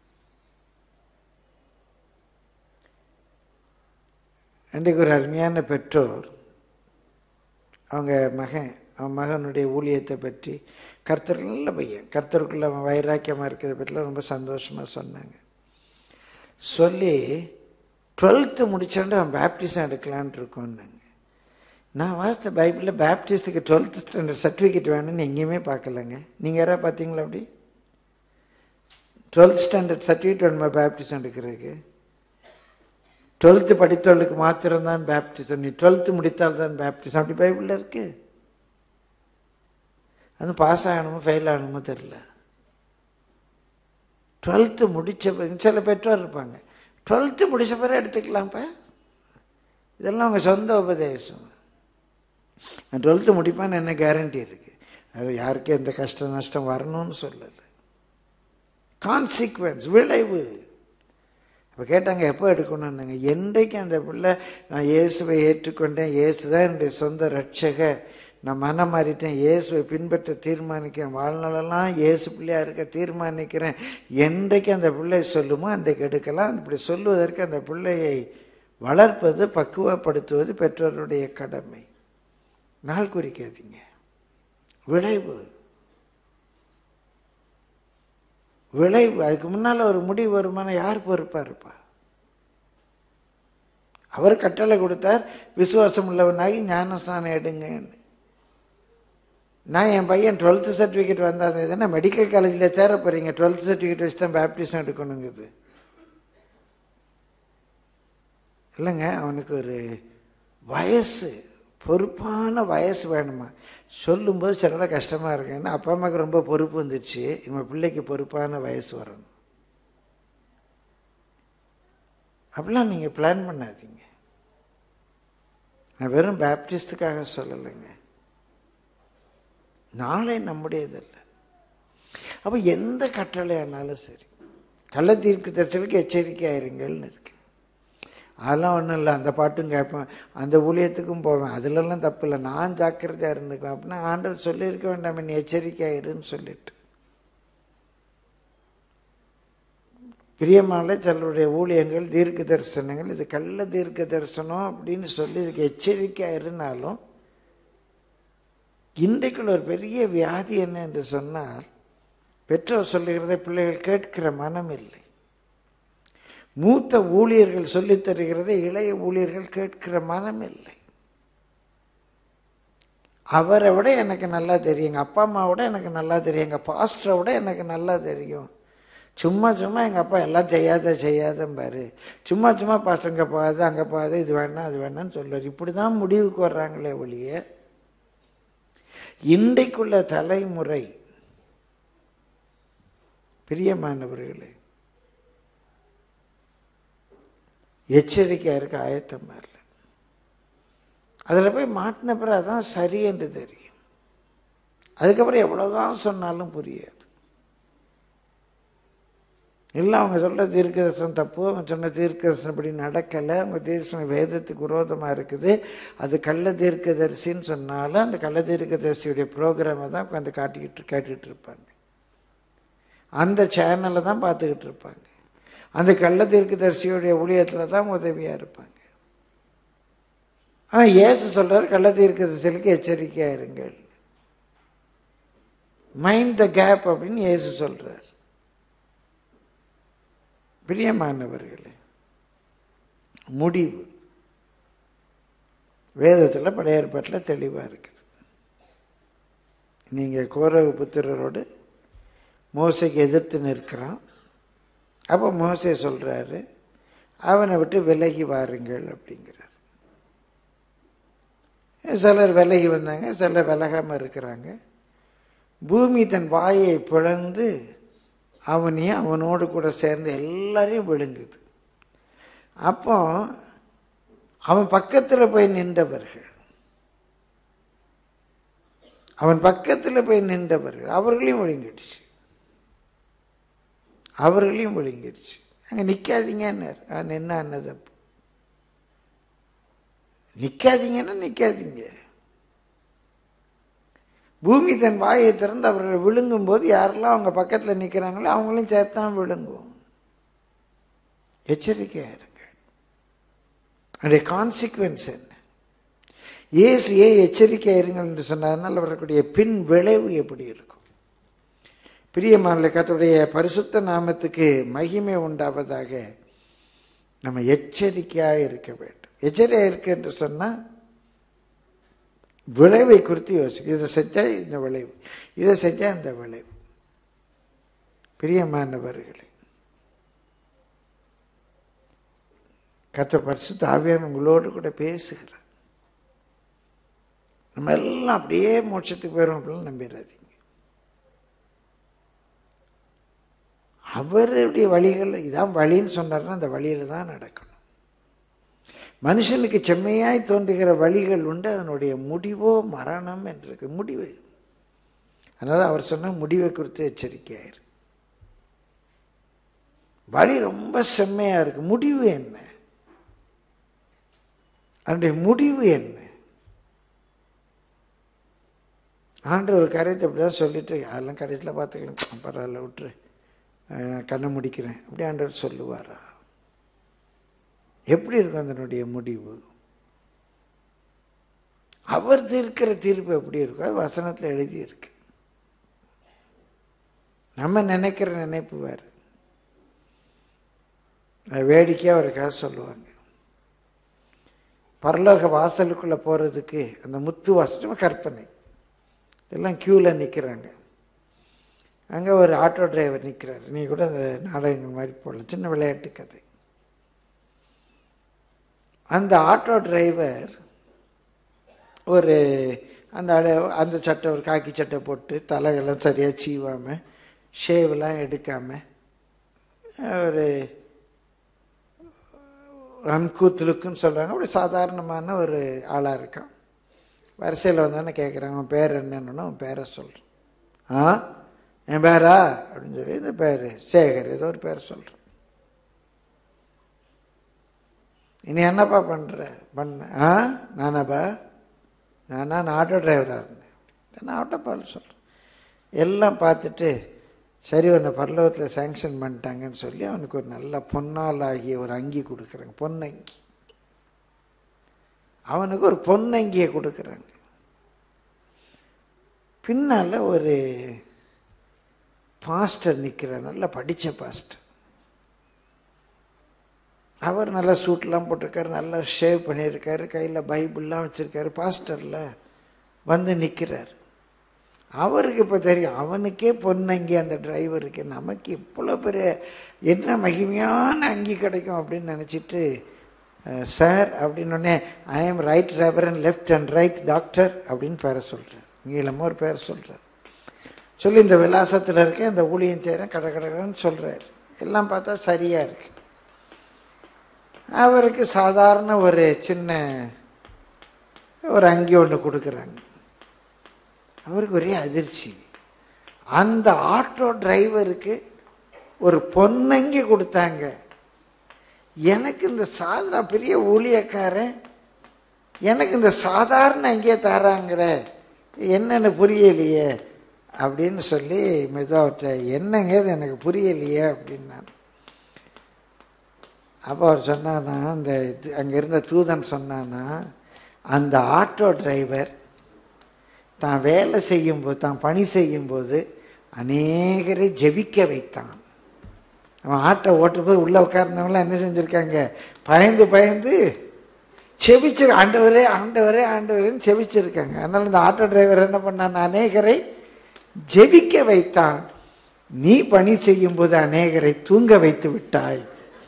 அன்றைக்கு ஒரு அருமையான பெற்றோர் அவங்க மகன் அவன் மகனுடைய ஊழியத்தை பற்றி கர்த்தர் நல்ல பையன் கர்த்தருக்குள்ள அவன் வைராக்கியமாக இருக்கிறத பற்றிலாம் ரொம்ப சந்தோஷமாக சொன்னாங்க சொல்லி டுவெல்த்து முடிச்சாண்டு அவன் பேப்டிசம் எடுக்கலான் இருக்கோன்னாங்க நான் வாசித்த பைபிளில் பேப்டிஸ்டுக்கு டுவெல்த் ஸ்டாண்டர்ட் சர்டிஃபிகேட் வேணும்னு எங்கேயுமே பார்க்கலங்க நீங்கள் யாராவது பார்த்தீங்களா அப்படி டுவெல்த் ஸ்டாண்டர்ட் சர்டிஃபிகேட் வேணுமா பேப்டிசம் எடுக்கிறதுக்கு டுவெல்த்து படித்தவர்களுக்கு மாத்திரம்தான் பேப்டிசம் நீ டுவெல்த்து முடித்தால் தான் பேப்டிசம் அப்படி பைபிளில் இருக்கு அது பாஸ் ஆகணுமோ ஃபெயில் ஆகணுமோ தெரில டுவெல்த்து முடித்த பிறகு சில பெற்றோர் இருப்பாங்க டுவெல்த்து முடிச்ச பிறகு எடுத்துக்கலாம்ப்பா இதெல்லாம் அவங்க சொந்த உபதேசம் நான் டுவெல்த்து முடிப்பான்னு என்ன கேரண்டி இருக்கு அது யாருக்கும் எந்த கஷ்ட நஷ்டம் வரணும்னு சொல்லலை கான்சிக்வன்ஸ் விளைவு இப்போ கேட்டாங்க எப்போ எடுக்கணும்னாங்க என்றைக்கு அந்த பிள்ளை நான் இயேசுவை ஏற்றுக்கொண்டேன் இயேசு தான் என்னுடைய சொந்த ரட்சக நான் மனம் மாறிட்டேன் இயேசுவை பின்பற்ற தீர்மானிக்கிறேன் வாழ்நாளெல்லாம் இயேசு பிள்ளையா இருக்க தீர்மானிக்கிறேன் என்றைக்கு அந்த பிள்ளை சொல்லுமோ அன்றைக்கு எடுக்கலாம் இப்படி சொல்லுவதற்கு அந்த பிள்ளையை வளர்ப்பது பக்குவப்படுத்துவது பெற்றோருடைய கடமை நாள் குறிக்காதீங்க விளைவு விளைவு அதுக்கு முன்னால் ஒரு முடிவு வருமான யார் பொறுப்பா இருப்பா அவர் கட்டளை கொடுத்தார் விசுவாசம் உள்ளவனாகி ஞானஸ்நானம் எடுங்கன்னு நான் என் பையன் டுவெல்த்து சர்டிஃபிகேட் வந்தால் தானே மெடிக்கல் காலேஜில் சேர போகிறீங்க டுவெல்த் சர்டிஃபிகேட் வச்சு தான் பேப்டிசம் எடுக்கணுங்குது இல்லைங்க அவனுக்கு ஒரு வயசு பொறுப்பான வயசு வேணுமா சொல்லும்போது சில கஷ்டமாக இருக்கு ஏன்னா அப்பா அம்மாவுக்கு ரொம்ப பொறுப்பு வந்துடுச்சு இவன் பிள்ளைக்கு பொறுப்பான வயசு வரணும் அப்படிலாம் நீங்கள் பிளான் பண்ணாதீங்க நான் வெறும் பேப்டிஸ்டுக்காக சொல்லலைங்க நாளை நம்முடையதல்ல அப்போ எந்த கட்டளை ஆனாலும் சரி கள்ள தீர்க்கு தரிசலுக்கு எச்சரிக்கையாயிருங்கள்னு இருக்கு அதெல்லாம் ஒன்றும் இல்லை அந்த பாட்டும் கேட்பேன் அந்த ஊழியத்துக்கும் போவேன் அதுலலாம் தப்பு இல்லை நான் ஜாக்கிரதையாக இருந்துக்குவேன் அப்படின்னா ஆண்டவர் சொல்லியிருக்க வேண்டாம் நீ எச்சரிக்கையாயிருன்னு சொல்லிட்டு பிரியமான சிலருடைய ஊழியங்கள் தீர்க்க தரிசனங்கள் இது கள்ள தீர்க்க தரிசனம் அப்படின்னு சொல்லி இதுக்கு எச்சரிக்கையாயிருந்தாலும் இன்றைக்குள்ள ஒரு பெரிய வியாதி என்ன என்று சொன்னால் பெற்றோர் சொல்லுகிறதை பிள்ளைகள் கேட்கிற மனம் இல்லை மூத்த ஊழியர்கள் சொல்லித் தருகிறதை இளைய ஊழியர்கள் கேட்கிற மனம் இல்லை அவரை விட எனக்கு நல்லா தெரியும் எங்கள் அப்பா அம்மாவோட எனக்கு நல்லா தெரியும் எங்கள் பாஸ்டரை விட எனக்கு நல்லா தெரியும் சும்மா சும்மா எங்கள் அப்பா எல்லாம் செய்யாத செய்யாதம்பாரு சும்மா சும்மா பாஸ்டர் இங்கே போகாது அங்கே போகாது இது வேணாம் அது வேணாம்னு சொல்லுவார் இப்படி தான் முடிவுக்கு வர்றாங்களே ஒழிய இன்றைக்குள்ள தலைமுறை பிரியமானவர்களே எச்சரிக்கையாக இருக்க ஆயத்தமாக இல்லை அதில் போய் மாட்டின பிறகு அதான் சரி என்று தெரியும் அதுக்கப்புறம் எவ்வளோதான் சொன்னாலும் புரியாது இல்லை அவங்க சொல்கிற தீர்க்கதர்சனம் தப்பு அவங்க சொன்ன தீர்க்கதர்சனம் இப்படி நடக்கலை அவங்க தீர்க்கதர்சனம் வேதத்துக்கு விரோதமாக இருக்குது அது கள்ள தீர்க்கதரிசின்னு சொன்னாலும் அந்த கள்ள தீர்க்கதரிசியுடைய ப்ரோக்ராமை தான் உட்காந்து காட்டிக்கிட்டு கேட்டுக்கிட்டு இருப்பாங்க அந்த சேனலை தான் பார்த்துக்கிட்டு இருப்பாங்க அந்த கள்ள தீர்க்கதரிசியுடைய ஊழியத்தில் தான் உதவியாக இருப்பாங்க ஆனால் இயேசு சொல்கிறார் கள்ள தீர்க்கதரிசிகளுக்கு எச்சரிக்கையாக இருங்கள் மைண்ட் த கேப் அப்படின்னு இயேசு சொல்கிறார் பிரியமானவர்களே முடிவு வேதத்தில் பழைய ஏற்பாட்டில் தெளிவாக இருக்குது நீங்கள் கோரக புத்திரரோடு மோசைக்கு எதிர்த்து நிற்கிறான் அப்போ மோசை சொல்கிறாரு அவனை விட்டு விலகி வாருங்கள் அப்படிங்கிறார் சிலர் விலகி வந்தாங்க சிலர் விலகாமல் இருக்கிறாங்க பூமி தன் வாயை பிளந்து அவனையும் அவனோடு கூட சேர்ந்து எல்லாரையும் விழுங்குது அப்போ அவன் பக்கத்தில் போய் நின்றவர்கள் அவன் பக்கத்தில் போய் நின்றவர்கள் அவர்களையும் விழுங்கிடுச்சு அவர்களையும் விழுங்கிடுச்சு அங்கே நிற்காதீங்கன்னார் நின்னா அன்னது அப்போ நிற்காதீங்கன்னா நிற்காதீங்க பூமி தன் வாயை திறந்து அவர்களை விழுங்கும் போது யாரெல்லாம் அவங்க பக்கத்தில் நிற்கிறாங்களோ அவங்களையும் சேர்த்தான் விழுங்கும் எச்சரிக்கையா இருங்க அதனுடைய கான்சிக்வன்ஸ் என்ன இயேசு ஏன் எச்சரிக்கையா இருங்கள் என்று சொன்னதுனால் வரக்கூடிய பின் விளைவு எப்படி இருக்கும் பிரியமான கத்துடைய பரிசுத்த நாமத்துக்கு மகிமை உண்டாவதாக நம்ம எச்சரிக்கையாக இருக்க வேண்டும் எச்சரிக்கையாக இருக்கு என்று சொன்னால் விளைவை குறித்து யோசிக்கும் இதை செஞ்சால் இந்த விளைவு இதை செஞ்சால் இந்த விளைவு பிரியமானவர்களே கத்த பரிசுத்த ஆவியான உங்களோடு கூட பேசுகிறார் நம்ம எல்லாம் அப்படியே மோட்சத்துக்கு போயிடும் அப்படின்னு நம்பிடாதீங்க அவருடைய வழிகள் இதான் வழின்னு சொன்னார்னா அந்த வழியில தான் நடக்கணும் மனுஷனுக்கு செம்மையாய் தோன்றுகிற வழிகள் உண்டு அதனுடைய முடிவோ மரணம் என்று இருக்கு முடிவு அதனால அவர் சொன்ன முடிவை குறித்து எச்சரிக்கையாயிரு வழி ரொம்ப செம்மையா இருக்கு முடிவு என்ன அதனுடைய முடிவு என்ன ஆண்டு ஒரு காரியத்தை அப்படிதான் சொல்லிட்டு அதெல்லாம் கடைசியில் பார்த்துக்கலாம் பரவாயில்ல விட்டுரு நான் கண்ணை முடிக்கிறேன் அப்படி ஆண்டவர் சொல்லுவாரா எப்படி இருக்கும் அதனுடைய முடிவு அவர் தீர்க்கிற தீர்ப்பு எப்படி இருக்கும் அது வசனத்தில் எழுதி இருக்கு நம்ம நினைக்கிற நினைப்பு வேறு வேடிக்கையாக ஒரு கதை சொல்லுவாங்க பரலோக வாசலுக்குள்ளே போகிறதுக்கு அந்த முத்து வாசல் கற்பனை எல்லாம் க்யூவில் நிற்கிறாங்க அங்கே ஒரு ஆட்டோ டிரைவர் நிற்கிறார் நீ கூட அந்த நாடகங்கள் மாதிரி போடலாம் சின்ன விளையாட்டு கதை அந்த ஆட்டோ டிரைவர் ஒரு அந்த அந்த சட்டை ஒரு காக்கி சட்டை போட்டு தலையெல்லாம் சரியாக சீவாமல் ஷேவெல்லாம் எடுக்காமல் ஒரு ரன்கூத் லுக்குன்னு சொல்லுவாங்க அப்படி சாதாரணமான ஒரு ஆளாக இருக்கான் வரிசையில் வந்தோன்னே கேட்குறாங்க அவன் பேர் என்னன்னு அவன் பேரை சொல்கிறான் ஆ என் பேரா அப்படின்னு சொல்லி இந்த பேர் சேகர் ஏதோ ஒரு பேர் சொல்கிறேன் இனி என்னப்பா பண்ணுற பண்ண ஆ நானாப்பா நானா நான் ஆட்டோ டிரைவராக இருந்தேன் நான் ஆட்டோ பால் சொல்கிறேன் எல்லாம் பார்த்துட்டு சரி உன்னை பரலோகத்தில் சேங்ஷன் பண்ணிட்டாங்கன்னு சொல்லி அவனுக்கு ஒரு நல்ல பொன்னால் ஆகிய ஒரு அங்கி கொடுக்குறாங்க பொன்னங்கி அவனுக்கு ஒரு பொன்னங்கியை கொடுக்குறாங்க பின்னால் ஒரு பாஸ்டர் நிற்கிறார் நல்லா படித்த பாஸ்டர் அவர் நல்லா சூட்லாம் போட்டிருக்காரு நல்லா ஷேவ் பண்ணியிருக்காரு கையில் பைபிள்லாம் வச்சுருக்காரு பாஸ்டரில் வந்து நிற்கிறார் அவருக்கு இப்போ தெரியும் அவனுக்கே பொன்னங்கி அந்த டிரைவருக்கு நமக்கு இவ்வளோ பெரிய என்ன மகிமையான அங்கி கிடைக்கும் அப்படின்னு நினச்சிட்டு சார் அப்படின்னோடனே I am right reverend left and right doctor அப்படின்னு பேரை சொல்கிறார் நீளமாக ஒரு பேரை சொல்கிறார் சொல்லி இந்த விலாசத்தில் இருக்கேன் இந்த ஊழியம் செய்கிறேன் கட கடன்னு சொல்கிறார் எல்லாம் பார்த்தா சரியாக இருக்கு அவருக்கு சாதாரண ஒரு சின்ன ஒரு அங்கி ஒன்று கொடுக்குறாங்க அவருக்கு ஒரே அதிர்ச்சி அந்த ஆட்டோ டிரைவருக்கு ஒரு பொன்னங்கி கொடுத்தாங்க எனக்கு இந்த சாதா பெரிய ஊழியக்காரன் எனக்கு இந்த சாதாரண அங்கேயே தராங்களே என்னென்னு புரியலையே அப்படின்னு சொல்லி மெதுவாக என்னங்க இது எனக்கு புரியலையே அப்படின்னாரு அப்போ அவர் சொன்னான்னா அந்த இது அங்கே இருந்த தூதன் சொன்னான்னா அந்த ஆட்டோ டிரைவர் தான் வேலை செய்யும்போது தான் பணி செய்யும்போது அநேகரை ஜெபிக்க வைத்தான் அவன் ஆட்டோ ஓட்டும்போது உள்ளே உட்கார்ந்தவங்களாம் என்ன செஞ்சுருக்காங்க பயந்து பயந்து செபிச்சிரு ஆண்டவரே ஆண்டவரே ஆண்டவரேன்னு செபிச்சிருக்காங்க அதனால் இந்த ஆட்டோ டிரைவர் என்ன பண்ணான் அநேகரை ஜெபிக்க வைத்தான் நீ பணி செய்யும்போது அநேகரை தூங்க வைத்து விட்டாய்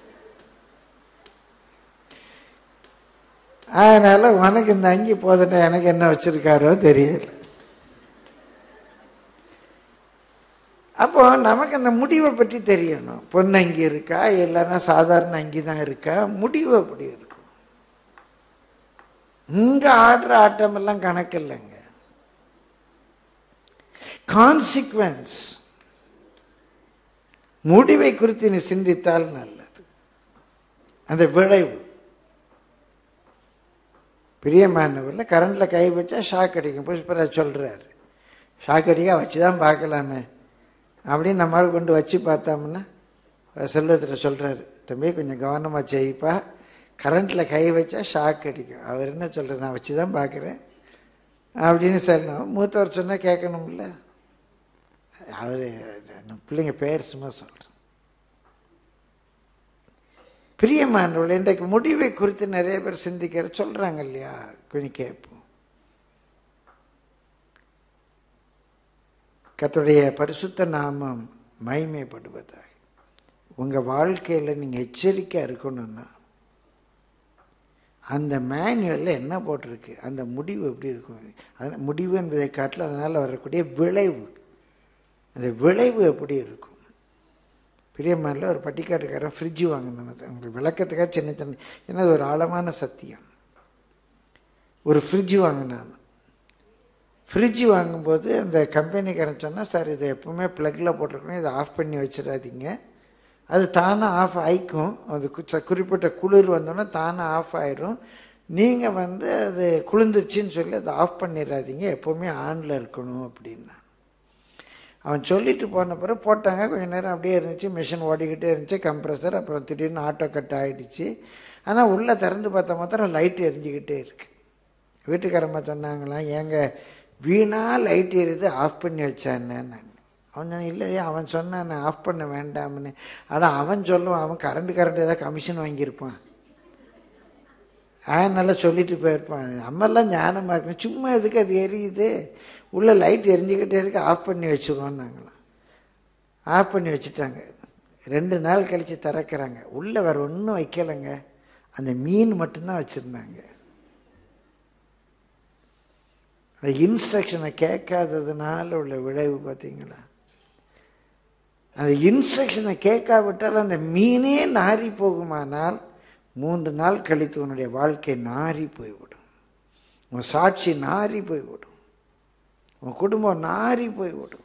அதனால உனக்கு இந்த அங்கி போதுன எனக்கு என்ன வச்சிருக்காரோ தெரியல அப்போ நமக்கு அந்த முடிவை பற்றி தெரியணும் பொண்ணு அங்கி இருக்கா இல்லைன்னா சாதாரண அங்கி தான் இருக்கா முடிவு அப்படி இருக்கும் இங்க ஆடுற ஆட்டம் எல்லாம் கணக்கு இல்லைங்க கான்சிக்வன்ஸ் முடிவை குறித்து நீ சிந்தித்தால் நல்லது அந்த விளைவு பிரியமானவரில் கரண்டில் கை வச்சா ஷாக் அடிக்கும் புஷ்பராஜ் சொல்கிறாரு ஷாக் அடிக்க வச்சு தான் பார்க்கலாமே அப்படின்னு நம்மளால் கொண்டு வச்சு பார்த்தோம்னா செல்வத்தில் சொல்கிறாரு தம்பி கொஞ்சம் கவனமாக செய்ப்பா கரண்ட்டில் கை வச்சா ஷாக் அடிக்கும் அவர் என்ன சொல்கிறார் நான் வச்சு தான் பார்க்குறேன் அப்படின்னு சொல்லணும் மூத்தவர் சொன்னால் கேட்கணும்ல அவர் பிள்ளைங்க பேர் சும்மா சொல்கிறேன் பிரியமானவர்கள் இன்றைக்கு முடிவை குறித்து நிறைய பேர் சிந்திக்கிற சொல்கிறாங்க இல்லையா கொஞ்சம் கேட்போம் கத்துடைய பரிசுத்த நாமம் மைமைப்படுவதாக உங்கள் வாழ்க்கையில் நீங்கள் எச்சரிக்கையாக இருக்கணும்னா அந்த மேனுவலில் என்ன போட்டிருக்கு அந்த முடிவு எப்படி இருக்கும் அது முடிவு என்பதை காட்டில் அதனால் வரக்கூடிய விளைவு அந்த விளைவு எப்படி இருக்கும் பிரியமானில் ஒரு பட்டிக்காட்டுக்காரன் ஃப்ரிட்ஜு வாங்கினான் உங்களுக்கு விளக்கத்துக்காக சின்ன சின்ன ஏன்னா அது ஒரு ஆழமான சத்தியம் ஒரு ஃப்ரிட்ஜு வாங்கினான் ஃப்ரிட்ஜ் வாங்கும்போது அந்த கம்பெனிக்காரன் சொன்னால் சார் இதை எப்பவுமே ப்ளக்கில் போட்டிருக்கணும் இதை ஆஃப் பண்ணி வச்சிடாதீங்க அது தானாக ஆஃப் ஆயிக்கும் அது கு- குறிப்பிட்ட குளிர் வந்தோன்னே தானாக ஆஃப் ஆயிரும் நீங்கள் வந்து அது குளிர்ந்துருச்சுன்னு சொல்லி அதை ஆஃப் பண்ணிடாதீங்க எப்போவுமே ஆனில் இருக்கணும் அப்படின்னா அவன் சொல்லிட்டு போன பிறகு போட்டாங்க கொஞ்ச நேரம் அப்படியே இருந்துச்சு மிஷின் ஓடிக்கிட்டே இருந்துச்சு கம்ப்ரஸர் அப்புறம் திடீர்னு ஆட்டோ கட் ஆகிடுச்சு ஆனால் உள்ளே திறந்து பார்த்தா மாத்திரம் லைட் எரிஞ்சுக்கிட்டே இருக்கு வீட்டுக்காரம்மா சொன்னாங்களாம் ஏங்க வீணா லைட் எரியுது ஆஃப் பண்ணி வச்சான்னு அவன் சொன்னான் இல்லையே அவன் சொன்னான் நான் ஆஃப் பண்ண வேண்டாம்னு ஆனால் அவன் சொல்லுவான் அவன் கரண்ட் கரண்ட் ஏதாவது கமிஷன் வாங்கியிருப்பான் அவன் நல்லா சொல்லிட்டு போயிருப்பான் நம்மெல்லாம் ஞானமாக இருக்கணும் சும்மா எதுக்கு அது எரியுது உள்ள லைட் எரிஞ்சுக்கிட்டே இருக்கு ஆஃப் பண்ணி வச்சுருவோம் நாங்களாம் ஆஃப் பண்ணி வச்சுட்டாங்க ரெண்டு நாள் கழித்து திறக்கிறாங்க உள்ளே வேறு ஒன்றும் வைக்கலைங்க அந்த மீன் மட்டும்தான் வச்சுருந்தாங்க அந்த இன்ஸ்ட்ரக்ஷனை கேட்காததுனால உள்ள விளைவு பார்த்தீங்களா அந்த இன்ஸ்ட்ரக்ஷனை கேட்காவிட்டால் அந்த மீனே நாறி போகுமானால் மூன்று நாள் கழித்து உன்னுடைய வாழ்க்கை நாறி போய்விடும் உன் சாட்சி நாறி போய்விடும் உன் குடும்பம் நாறி போய்விடும்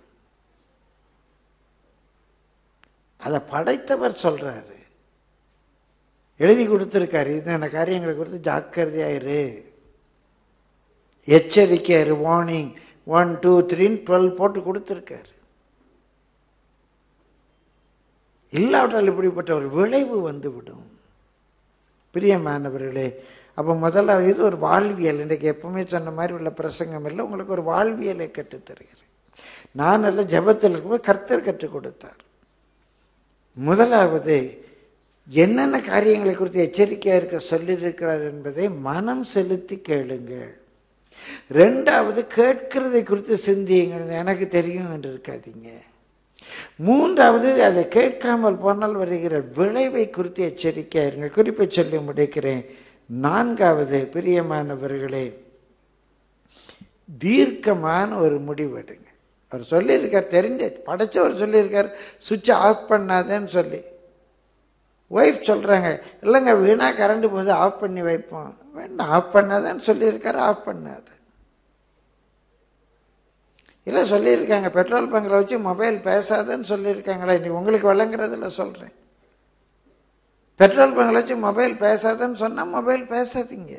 அதை படைத்தவர் சொல்றாரு எழுதி கொடுத்துருக்காரு இந்த காரியங்களை கொடுத்து ஜாக்கிரதையாயிரு எச்சரிக்கை வார்னிங் ஒன் டூ த்ரீன்னு டுவெல் போட்டு கொடுத்துருக்காரு இல்லாவிட்டால் இப்படிப்பட்ட ஒரு விளைவு வந்துவிடும் பிரியமானவர்களே அப்போ முதல்ல இது ஒரு வாழ்வியல் இன்றைக்கு எப்பவுமே சொன்ன மாதிரி உள்ள பிரசங்கம் இல்லை உங்களுக்கு ஒரு வாழ்வியலை கற்றுத் தருகிறேன் நான் எல்லாம் ஜெபத்தில் இருக்கும்போது கர்த்தர் கற்றுக் கொடுத்தார் முதலாவது என்னென்ன காரியங்களை குறித்து எச்சரிக்கையாக இருக்க சொல்லியிருக்கிறார் என்பதை மனம் செலுத்தி கேளுங்கள் ரெண்டாவது கேட்கிறதை குறித்து சிந்தியுங்கள் எனக்கு தெரியும் என்று இருக்காதீங்க மூன்றாவது அதை கேட்காமல் போனால் வருகிற விளைவை குறித்து எச்சரிக்கையாக இருங்கள் குறிப்பை சொல்லி முடிக்கிறேன் நான்காவது பிரியமானவர்களே தீர்க்கமான ஒரு முடிவு எடுங்க அவர் சொல்லியிருக்கார் தெரிஞ்ச படைச்சவர் சொல்லியிருக்கார் சுவிட்சை ஆஃப் பண்ணாதேன்னு சொல்லி ஒய்ஃப் சொல்கிறாங்க இல்லைங்க வீணா கரண்ட் போது ஆஃப் பண்ணி வைப்போம் வேண்டாம் ஆஃப் பண்ணாதேன்னு சொல்லியிருக்காரு ஆஃப் பண்ணாது இல்லை சொல்லியிருக்காங்க பெட்ரோல் பங்கில் வச்சு மொபைல் பேசாதன்னு சொல்லியிருக்காங்களே நீ உங்களுக்கு விளங்குறதில்ல சொல்கிறேன் பெட்ரோல் பங்கில் வச்சு மொபைல் பேசாதன்னு சொன்னால் மொபைல் பேசாதீங்க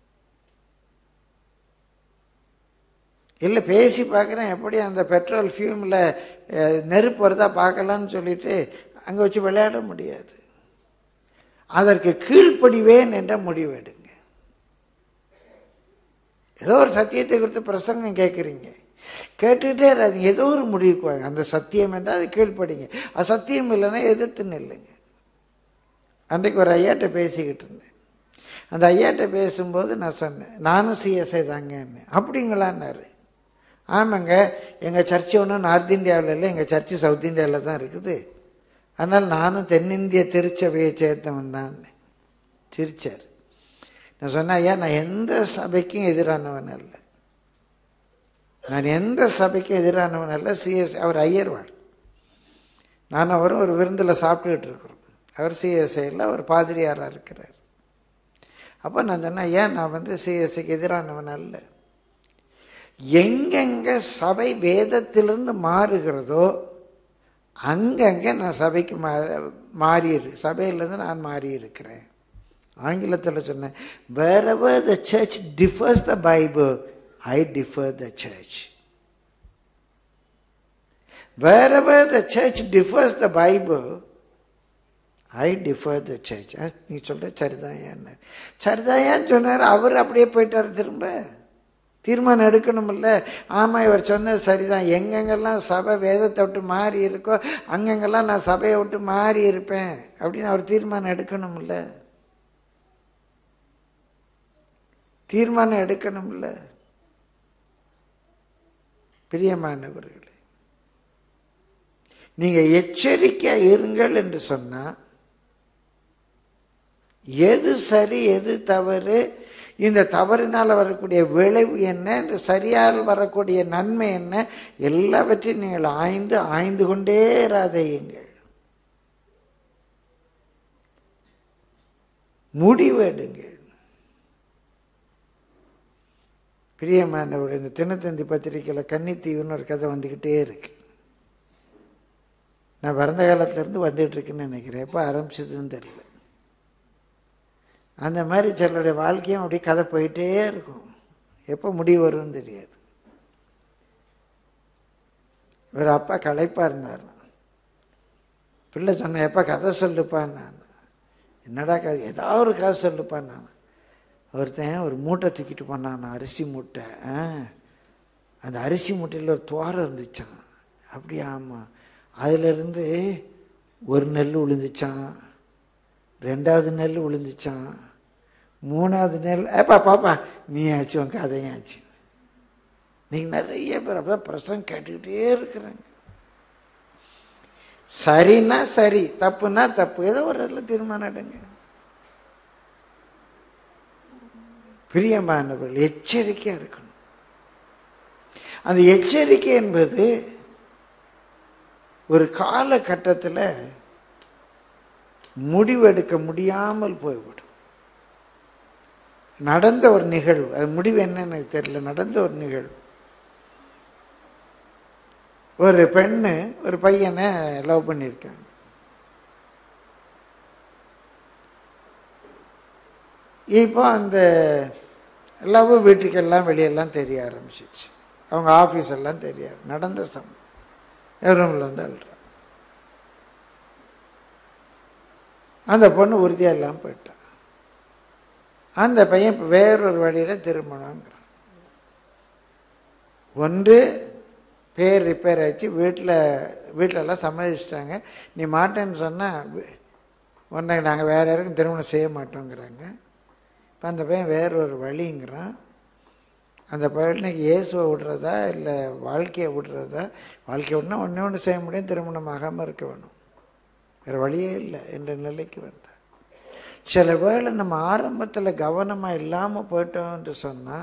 இல்லை பேசி பார்க்குறேன் எப்படி அந்த பெட்ரோல் ஃபியூமில் நெருப்பு வருதா பார்க்கலான்னு சொல்லிட்டு அங்கே வச்சு விளையாட முடியாது அதற்கு கீழ்ப்படிவேன் என்ற முடிவு எடுங்க ஏதோ ஒரு சத்தியத்தை குறித்து பிரசங்கம் கேட்குறீங்க கேட்டுக்கிட்டே இராதீங்க ஏதோ ஒரு முடிவுக்கு வாங்க அந்த சத்தியம் என்றால் அது கீழ்ப்படிங்க அது சத்தியம் இல்லைன்னா எதிர்த்து நில்லுங்க அன்றைக்கு ஒரு ஐயாட்ட பேசிக்கிட்டு இருந்தேன் அந்த ஐயாட்ட பேசும்போது நான் சொன்னேன் நானும் சிஎஸ்ஐ தாங்கன்னு அப்படிங்களான்னாரு ஆமாங்க எங்கள் சர்ச்சு ஒன்றும் நார்த் இந்தியாவில் இல்லை எங்கள் சர்ச்சு சவுத் இந்தியாவில் தான் இருக்குது அதனால் நானும் தென்னிந்திய திருச்சபையை சேர்த்தவன் தான் சிரிச்சார் நான் சொன்னேன் ஐயா நான் எந்த சபைக்கும் எதிரானவன் அல்ல நான் எந்த சபைக்கும் எதிரானவன் அல்ல சிஎஸ் அவர் ஐயர்வாள் நான் அவரும் ஒரு விருந்தில் சாப்பிட்டுக்கிட்டு இருக்கிறோம் அவர் சிஎஸ்ஐயில் அவர் பாதிரியாராக இருக்கிறார் அப்போ நான் சொன்னேன் ஏன் நான் வந்து சிஎஸ்சிக்கு எதிரானவன் அல்ல எங்கெங்க சபை வேதத்திலிருந்து மாறுகிறதோ அங்கங்கே நான் சபைக்கு மா மாறி சபையிலேருந்து நான் மாறி இருக்கிறேன் ஆங்கிலத்தில் சொன்னேன் wherever the church differs the bible i differ the church wherever the church differs the bible I differ the church நீ சொல்ற சரிதாயான்னு சரிதாயான்னு சொன்னார் அவர் அப்படியே போயிட்டார் திரும்ப தீர்மானம் எடுக்கணும்ல ஆமாம் இவர் சொன்னது சரிதான் எங்கெங்கெல்லாம் சபை வேதத்தை விட்டு மாறி இருக்கோ அங்கங்கெல்லாம் நான் சபையை விட்டு மாறி இருப்பேன் அப்படின்னு அவர் தீர்மானம் எடுக்கணும்ல தீர்மானம் எடுக்கணும்ல பிரியமானவர்களே நீங்க எச்சரிக்கையா இருங்கள் என்று சொன்னா எது சரி எது தவறு இந்த தவறினால் வரக்கூடிய விளைவு என்ன இந்த சரியால் வரக்கூடிய நன்மை என்ன எல்லாவற்றையும் நீங்கள் ஆய்ந்து ஆய்ந்து கொண்டே இராதையுங்கள் முடிவெடுங்கள் பிரியமானவருடைய இந்த தினத்தந்தி பத்திரிக்கையில் கன்னித்தீவுன்னு ஒரு கதை வந்துக்கிட்டே இருக்கு நான் பிறந்த காலத்திலேருந்து வந்துட்டு இருக்குன்னு நினைக்கிறேன் எப்போ ஆரம்பிச்சதுன்னு தெரியல அந்த மாதிரி சிலருடைய வாழ்க்கையும் அப்படியே கதை போயிட்டே இருக்கும் எப்போ முடிவு வரும்னு தெரியாது ஒரு அப்பா களைப்பாக இருந்தார் பிள்ளை சொன்னேன் எப்போ கதை சொல்லுப்பான் நான் என்னடா கதை ஏதாவது ஒரு கதை சொல்லுப்பான் நான் ஒருத்தன் ஒரு மூட்டை தூக்கிட்டு போனான் அரிசி மூட்டை ஆ அந்த அரிசி மூட்டையில் ஒரு துவாரம் இருந்துச்சான் அப்படியா ஆமாம் அதிலிருந்து ஒரு நெல் விழுந்துச்சான் ரெண்டாவது நெல் விழுந்துச்சான் மூணாவது நெல் ஏப்பா பாப்பா நீ ஆச்சு உன் கதையும் ஆச்சு நீங்கள் நிறைய பேர் அப்படிதான் பிரசங்க கேட்டுக்கிட்டே இருக்கிறாங்க சரின்னா சரி தப்புன்னா தப்பு ஏதோ ஒரு இதில் தீர்மானம் எடுங்க பிரியமானவர்கள் எச்சரிக்கையா இருக்கணும் அந்த எச்சரிக்கை என்பது ஒரு காலகட்டத்தில் முடிவெடுக்க முடியாமல் போய்விடும் நடந்த ஒரு நிகழ்வு அது முடிவு என்னன்னு எனக்கு தெரியல நடந்த ஒரு நிகழ்வு ஒரு பெண்ணு ஒரு பையனை லவ் பண்ணியிருக்காங்க இப்போ அந்த லவ் வீட்டுக்கெல்லாம் வெளியெல்லாம் தெரிய ஆரம்பிச்சிச்சு அவங்க ஆஃபீஸ் எல்லாம் தெரியாது நடந்த சம்பவம் ரூமில் வந்து அழுறாங்க அந்த பொண்ணு உறுதியாக இல்லாமல் போயிட்டான் அந்த பையன் இப்போ வேறொரு வழியில் திருமணங்கிறான் ஒன்று பேர் ரிப்பேர் ஆச்சு வீட்டில் வீட்டிலலாம் சம்மதிச்சிட்டாங்க நீ மாட்டேன்னு சொன்னால் உன்னை நாங்கள் வேறு யாருக்கும் திருமணம் செய்ய மாட்டோங்கிறாங்க இப்போ அந்த பையன் வேற ஒரு வழிங்கிறான் அந்த பையனுக்கு இயேசுவை விடுறதா இல்லை வாழ்க்கையை விடுறதா வாழ்க்கையை விடனா ஒன்றே ஒன்று செய்ய முடியும் திருமணம் ஆகாமல் இருக்க வேணும் வேறு வழியே இல்லை என்ற நிலைக்கு வந்தார் சில வேளை நம்ம ஆரம்பத்தில் கவனமாக இல்லாமல் போயிட்டோம் என்று சொன்னால்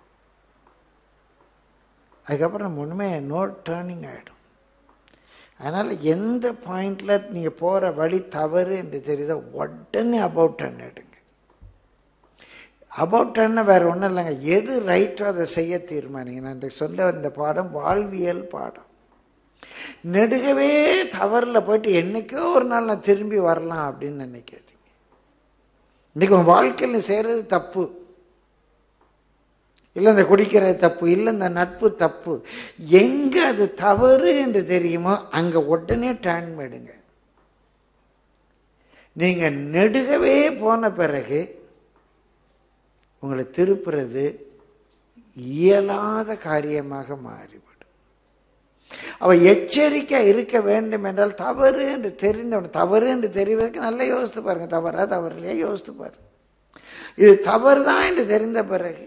அதுக்கப்புறம் நம்ம ஒன்றுமே நோ டேர்னிங் ஆகிடும் அதனால் எந்த பாயிண்டில் நீங்கள் போகிற வழி தவறு என்று தெரியுதோ உடனே அபவுட் டர்ன் எடுங்க அபவுட் டர்ன்னு வேறு ஒன்றும் இல்லைங்க எது ரைட்டோ அதை செய்ய தீர்மானிங்க நான் இந்த சொல்ல இந்த பாடம் வாழ்வியல் பாடம் நெடுகவே தவறில் போயிட்டு என்னைக்கோ ஒரு நாள் நான் திரும்பி வரலாம் அப்படின்னு நினைக்காதீங்க இன்னைக்கு உன் வாழ்க்கையில் செய்கிறது தப்பு இல்லை இந்த குடிக்கிறது தப்பு இல்லை இந்த நட்பு தப்பு எங்கே அது தவறு என்று தெரியுமோ அங்கே உடனே டேர்ன் எடுங்க நீங்கள் நெடுகவே போன பிறகு உங்களை திருப்புறது இயலாத காரியமாக மாறிவிடும் அவ எச்சரிக்கை இருக்க வேண்டும் என்றால் தவறு என்று தெரிந்தவன் தவறு என்று தெரிவதற்கு நல்லா யோசித்து பாருங்க தவறா தவறு இல்லையா யோசித்து பாருங்க இது தவறு தான் என்று தெரிந்த பிறகு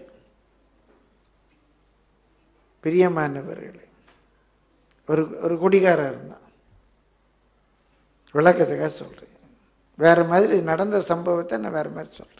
பிரியமானவர்களே ஒரு ஒரு குடிகாரர் இருந்தான் விளக்கத்துக்காக சொல்றேன் வேற மாதிரி நடந்த சம்பவத்தை நான் வேற மாதிரி சொல்றேன்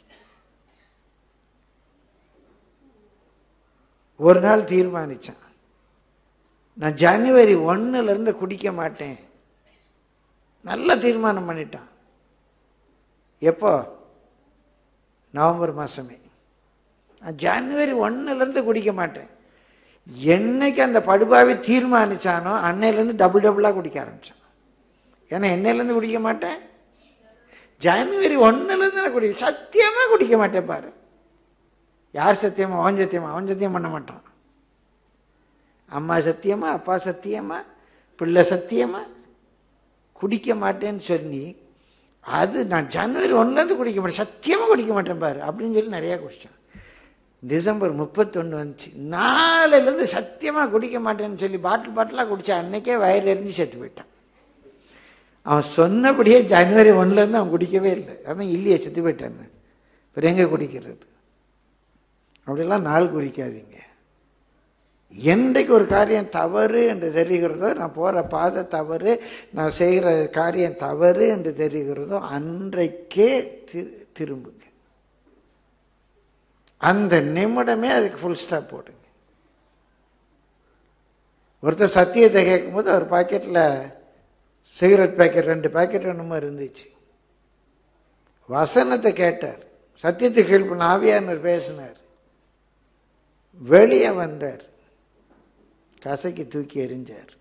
ஒரு நாள் தீர்மானிச்சான் நான் ஜனவரி ஒன்னுல இருந்து குடிக்க மாட்டேன் நல்ல தீர்மானம் பண்ணிட்டான் எப்போ நவம்பர் மாதமே நான் ஜனவரி ஒன்றுலேருந்து குடிக்க மாட்டேன் என்னைக்கு அந்த படுபாவி தீர்மானிச்சானோ அன்னையிலேருந்து டபுள் டபுளாக குடிக்க ஆரம்பித்தான் ஏன்னா என்னையிலேருந்து குடிக்க மாட்டேன் ஜனவரி ஒன்றுலேருந்து நான் குடிக்க சத்தியமாக குடிக்க மாட்டேன் பாரு யார் சத்தியமா அவன் சத்தியமா அவன் சத்தியம் பண்ண மாட்டான் அம்மா சத்தியமா அப்பா சத்தியமா பிள்ளை சத்தியமா குடிக்க மாட்டேன்னு சொல்லி அது நான் ஜனவரி ஒன்றுலேருந்து குடிக்க மாட்டேன் சத்தியமாக குடிக்க மாட்டேன் பாரு அப்படின்னு சொல்லி நிறையா குடித்தான் டிசம்பர் முப்பத்தொன்று வந்துச்சு நாளையிலேருந்து சத்தியமாக குடிக்க மாட்டேன்னு சொல்லி பாட்டில் பாட்டிலாக குடித்தா அன்னைக்கே வயிறு எரிஞ்சு செத்து போயிட்டான் அவன் சொன்னபடியே ஜனவரி ஒன்றுலேருந்து அவன் குடிக்கவே இல்லை அதான் இல்லையே செத்து போயிட்டான்னு அப்புறம் எங்கே குடிக்கிறது அப்படிலாம் நாள் குறிக்காதீங்க என்றைக்கு ஒரு காரியம் தவறு என்று தெரிகிறதோ நான் போகிற பாதை தவறு நான் செய்கிற காரியம் தவறு என்று தெரிகிறதோ அன்றைக்கே தி திரும்புங்க அந்த நிமிடமே அதுக்கு ஃபுல் ஸ்டாப் போடுங்க ஒருத்தர் சத்தியத்தை கேட்கும்போது அவர் பாக்கெட்டில் சிகரெட் பேக்கெட் ரெண்டு பேக்கெட் என்னமோ இருந்துச்சு வசனத்தை கேட்டார் சத்தியத்தை கீழ்ப்பண்ண ஆவியானவர் பேசினார் வெளியே வந்தார் கசைக்கு தூக்கி எறிஞ்சார்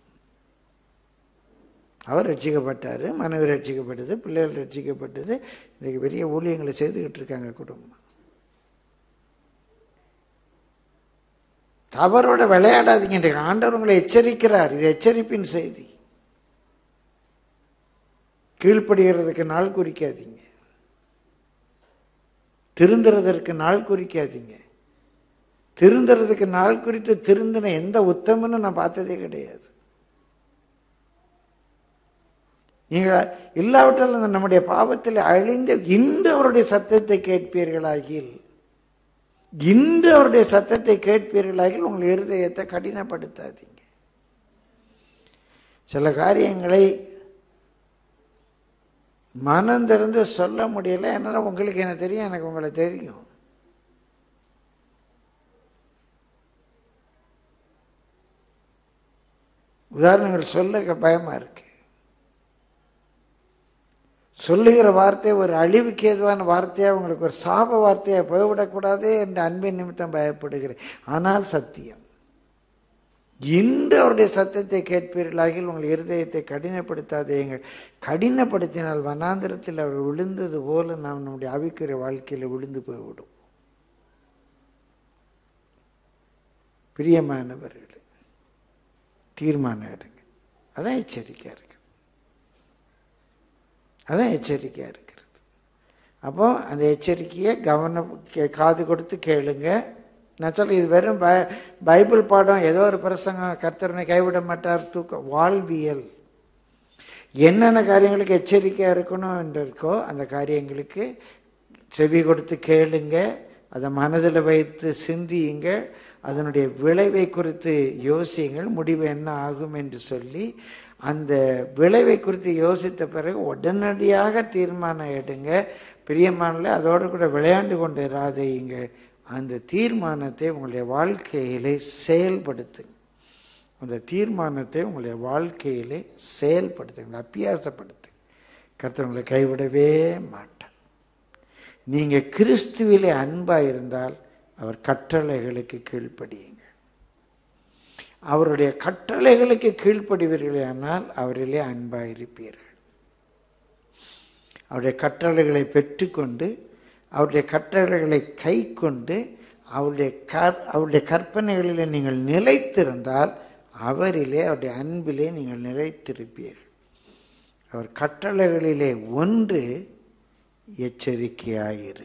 அவர் ரட்சிக்கப்பட்டார் மனைவி ரட்சிக்கப்பட்டது பிள்ளைகள் ரட்சிக்கப்பட்டது இன்றைக்கு பெரிய ஊழியங்களை செய்துக்கிட்டு இருக்காங்க குடும்பம் தவறோட விளையாடாதீங்க இன்றைக்கு ஆண்டவர் உங்களை எச்சரிக்கிறார் இது எச்சரிப்பின் செய்தி கீழ்ப்படுகிறதுக்கு நாள் குறிக்காதீங்க திருந்துறதற்கு நாள் குறிக்காதீங்க திருந்துறதுக்கு நாள் குறித்து திருந்தின எந்த உத்தமனும் நான் பார்த்ததே கிடையாது நீங்கள் இல்லாவிட்டால் நம்முடைய பாவத்தில் அழிந்த இன்று அவருடைய சத்தத்தை கேட்பீர்களாகில் இன்று அவருடைய சத்தத்தை கேட்பீர்களாகில் உங்கள் இருதயத்தை கடினப்படுத்தாதீங்க சில காரியங்களை மனம் திறந்து சொல்ல முடியல என்னால் உங்களுக்கு என்ன தெரியும் எனக்கு உங்களை தெரியும் உதாரணங்கள் சொல்ல பயமா இருக்கு சொல்லுகிற வார்த்தை ஒரு அழிவுக்கு ஏதுவான வார்த்தையாக உங்களுக்கு ஒரு சாப வார்த்தையாக போய்விடக்கூடாது என்ற அன்பின் நிமித்தம் பயப்படுகிறேன் ஆனால் சத்தியம் இன்று அவருடைய சத்தத்தை கேட்பீர்களாகில் உங்கள் இருதயத்தை கடினப்படுத்தாதேங்கள் கடினப்படுத்தினால் வனாந்திரத்தில் அவர் விழுந்தது போல நாம் நம்முடைய ஆவிக்குரிய வாழ்க்கையில் விழுந்து போய்விடும் பிரியமானவர்களே தீர்மானம் எடுங்க அதான் எச்சரிக்கையாக இருக்கு அதான் எச்சரிக்கையாக இருக்கிறது அப்போ அந்த எச்சரிக்கையை கவனம் காது கொடுத்து கேளுங்க நான் சொல்ல இது வெறும் பை பைபிள் பாடம் ஏதோ ஒரு பிரசங்கம் கர்த்தரனை கைவிட மாட்டார் தூக்க வாழ்வியல் என்னென்ன காரியங்களுக்கு எச்சரிக்கையாக இருக்கணும் என்று இருக்கோ அந்த காரியங்களுக்கு செவி கொடுத்து கேளுங்க அதை மனதில் வைத்து சிந்தியுங்க அதனுடைய விளைவை குறித்து யோசியுங்கள் முடிவு என்ன ஆகும் என்று சொல்லி அந்த விளைவை குறித்து யோசித்த பிறகு உடனடியாக தீர்மானம் எடுங்க பிரியமானில் அதோடு கூட விளையாண்டு கொண்டு இராதையுங்க அந்த தீர்மானத்தை உங்களுடைய வாழ்க்கையிலே செயல்படுத்துங்க அந்த தீர்மானத்தை உங்களுடைய வாழ்க்கையிலே செயல்படுத்துங்க அப்பியாசப்படுத்துங்க கர்த்தர் உங்களை கைவிடவே மாட்டார் நீங்கள் கிறிஸ்துவிலே அன்பாக இருந்தால் அவர் கட்டளைகளுக்கு கீழ்ப்படியுங்கள் அவருடைய கட்டளைகளுக்கு கீழ்ப்படிவீர்களே ஆனால் அவரிலே அன்பாக இருப்பீர்கள் அவருடைய கட்டளைகளை பெற்றுக்கொண்டு அவருடைய கட்டளைகளை கை கொண்டு அவருடைய க அவருடைய கற்பனைகளிலே நீங்கள் நிலைத்திருந்தால் அவரிலே அவருடைய அன்பிலே நீங்கள் நிலைத்திருப்பீர்கள் அவர் கட்டளைகளிலே ஒன்று எச்சரிக்கையாயிரு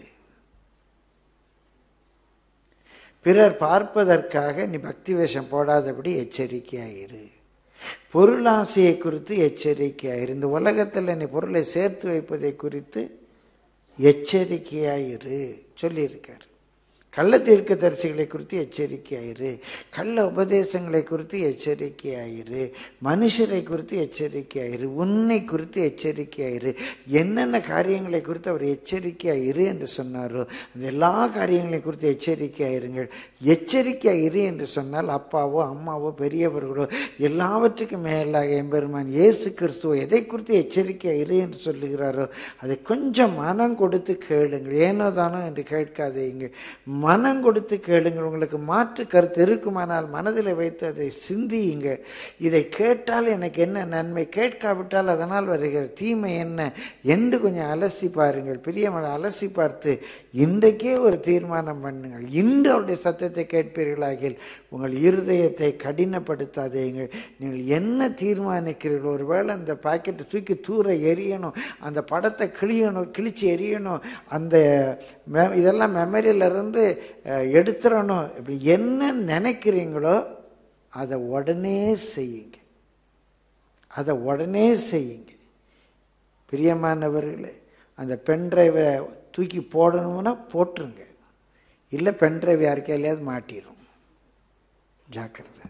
பிறர் பார்ப்பதற்காக நீ பக்தி வேஷம் போடாதபடி எச்சரிக்கையாயிரு பொருளாசையை குறித்து எச்சரிக்கையாயிரு இந்த உலகத்தில் நீ பொருளை சேர்த்து வைப்பதை குறித்து எச்சரிக்கையாயிரு சொல்லியிருக்கார் கள்ள தீர்க்க தரிசிகளை குறித்து எச்சரிக்கையாயிரு கள்ள உபதேசங்களை குறித்து எச்சரிக்கையாயிரு மனுஷரை குறித்து எச்சரிக்கையாயிரு உன்னை குறித்து எச்சரிக்கையாயிரு என்னென்ன காரியங்களை குறித்து அவர் எச்சரிக்கையாயிரு என்று சொன்னாரோ அந்த எல்லா காரியங்களையும் குறித்து எச்சரிக்கையாயிருங்கள் எச்சரிக்கையாயிரு என்று சொன்னால் அப்பாவோ அம்மாவோ பெரியவர்களோ எல்லாவற்றுக்கும் மேலாக எம்பெருமான் இயேசு கிறிஸ்துவோ எதை குறித்து எச்சரிக்கையாயிரு என்று சொல்லுகிறாரோ அதை கொஞ்சம் மனம் கொடுத்து கேளுங்கள் ஏனோ தானோ என்று கேட்காதீங்க மனம் கொடுத்து கேளுங்கள் உங்களுக்கு மாற்று கருத்து இருக்குமானால் மனதில் வைத்து அதை சிந்தியுங்க இதை கேட்டால் எனக்கு என்ன நன்மை கேட்காவிட்டால் அதனால் வருகிற தீமை என்ன என்று கொஞ்சம் அலசி பாருங்கள் பிரியமலை அலசி பார்த்து இன்றைக்கே ஒரு தீர்மானம் பண்ணுங்கள் இன்று அவருடைய சத்தத்தை கேட்பீர்களாகில் உங்கள் இருதயத்தை கடினப்படுத்தாதீங்கள் நீங்கள் என்ன தீர்மானிக்கிறீர்கள் ஒருவேளை அந்த பாக்கெட்டை தூக்கி தூர எரியணும் அந்த படத்தை கிழியணும் கிழிச்சு எரியணும் அந்த மெ இதெல்லாம் மெமரியிலிருந்து எடுத்துடணும் இப்படி என்ன நினைக்கிறீங்களோ அதை உடனே செய்யுங்க அதை உடனே செய்யுங்க பிரியமானவர்களே அந்த பென்ட்ரைவை தூக்கி போடணும்னா போட்டுருங்க இல்லை பென்ட்ரைவ் யாருக்கையாலையாவது மாட்டிடும் ஜாக்கிரதை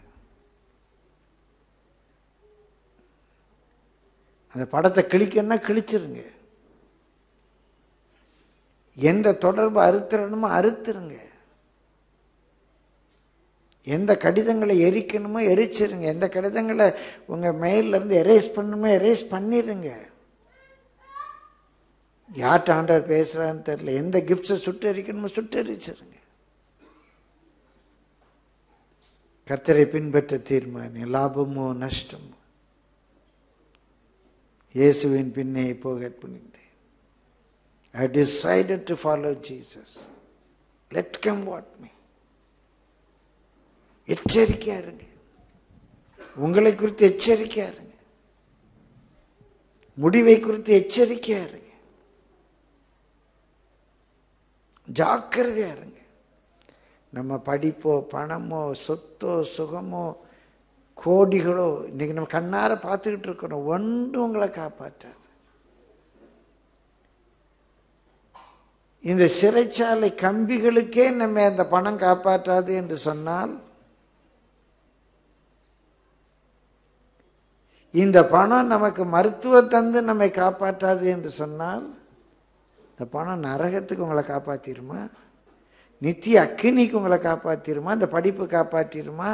அந்த படத்தை கிழிக்கணும்னா கிழிச்சிருங்க எந்த தொடர்பு அறுத்துறணுமோ அறுத்துருங்க எந்த கடிதங்களை எரிக்கணுமோ எரிச்சிருங்க எந்த கடிதங்களை உங்கள் மெயிலிருந்து எரேஸ் பண்ணணுமோ எரேஸ் பண்ணிடுங்க யார்கிட்ட ஆண்டவர் பேசுகிறான்னு தெரியல எந்த கிஃப்ட்ஸை சுட்டு எரிக்கணுமோ சுட்டு எரிச்சிருங்க கர்த்தரை பின்பற்ற தீர்மானம் லாபமோ நஷ்டமோ இயேசுவின் பின்னே போக புனிந்தேன் I decided to follow Jesus. Let come what me. எச்சரிக்கையா இருங்க உங்களை குறித்து எச்சரிக்கையா இருங்க முடிவை குறித்து எச்சரிக்கையா இருங்க ஜாக்கிரதையா இருங்க நம்ம படிப்போ பணமோ சொத்தோ சுகமோ கோடிகளோ இன்னைக்கு நம்ம கண்ணார பார்த்துக்கிட்டு இருக்கிறோம் ஒன்றும் உங்களை காப்பாற்றாது இந்த சிறைச்சாலை கம்பிகளுக்கே நம்ம அந்த பணம் காப்பாற்றாது என்று சொன்னால் இந்த பணம் நமக்கு மருத்துவ தந்து நம்மை காப்பாற்றாது என்று சொன்னால் இந்த பணம் நரகத்துக்கு உங்களை காப்பாற்றிருமா நித்திய அக்கினிக்கு உங்களை காப்பாற்றிருமா இந்த படிப்பு காப்பாற்றிருமா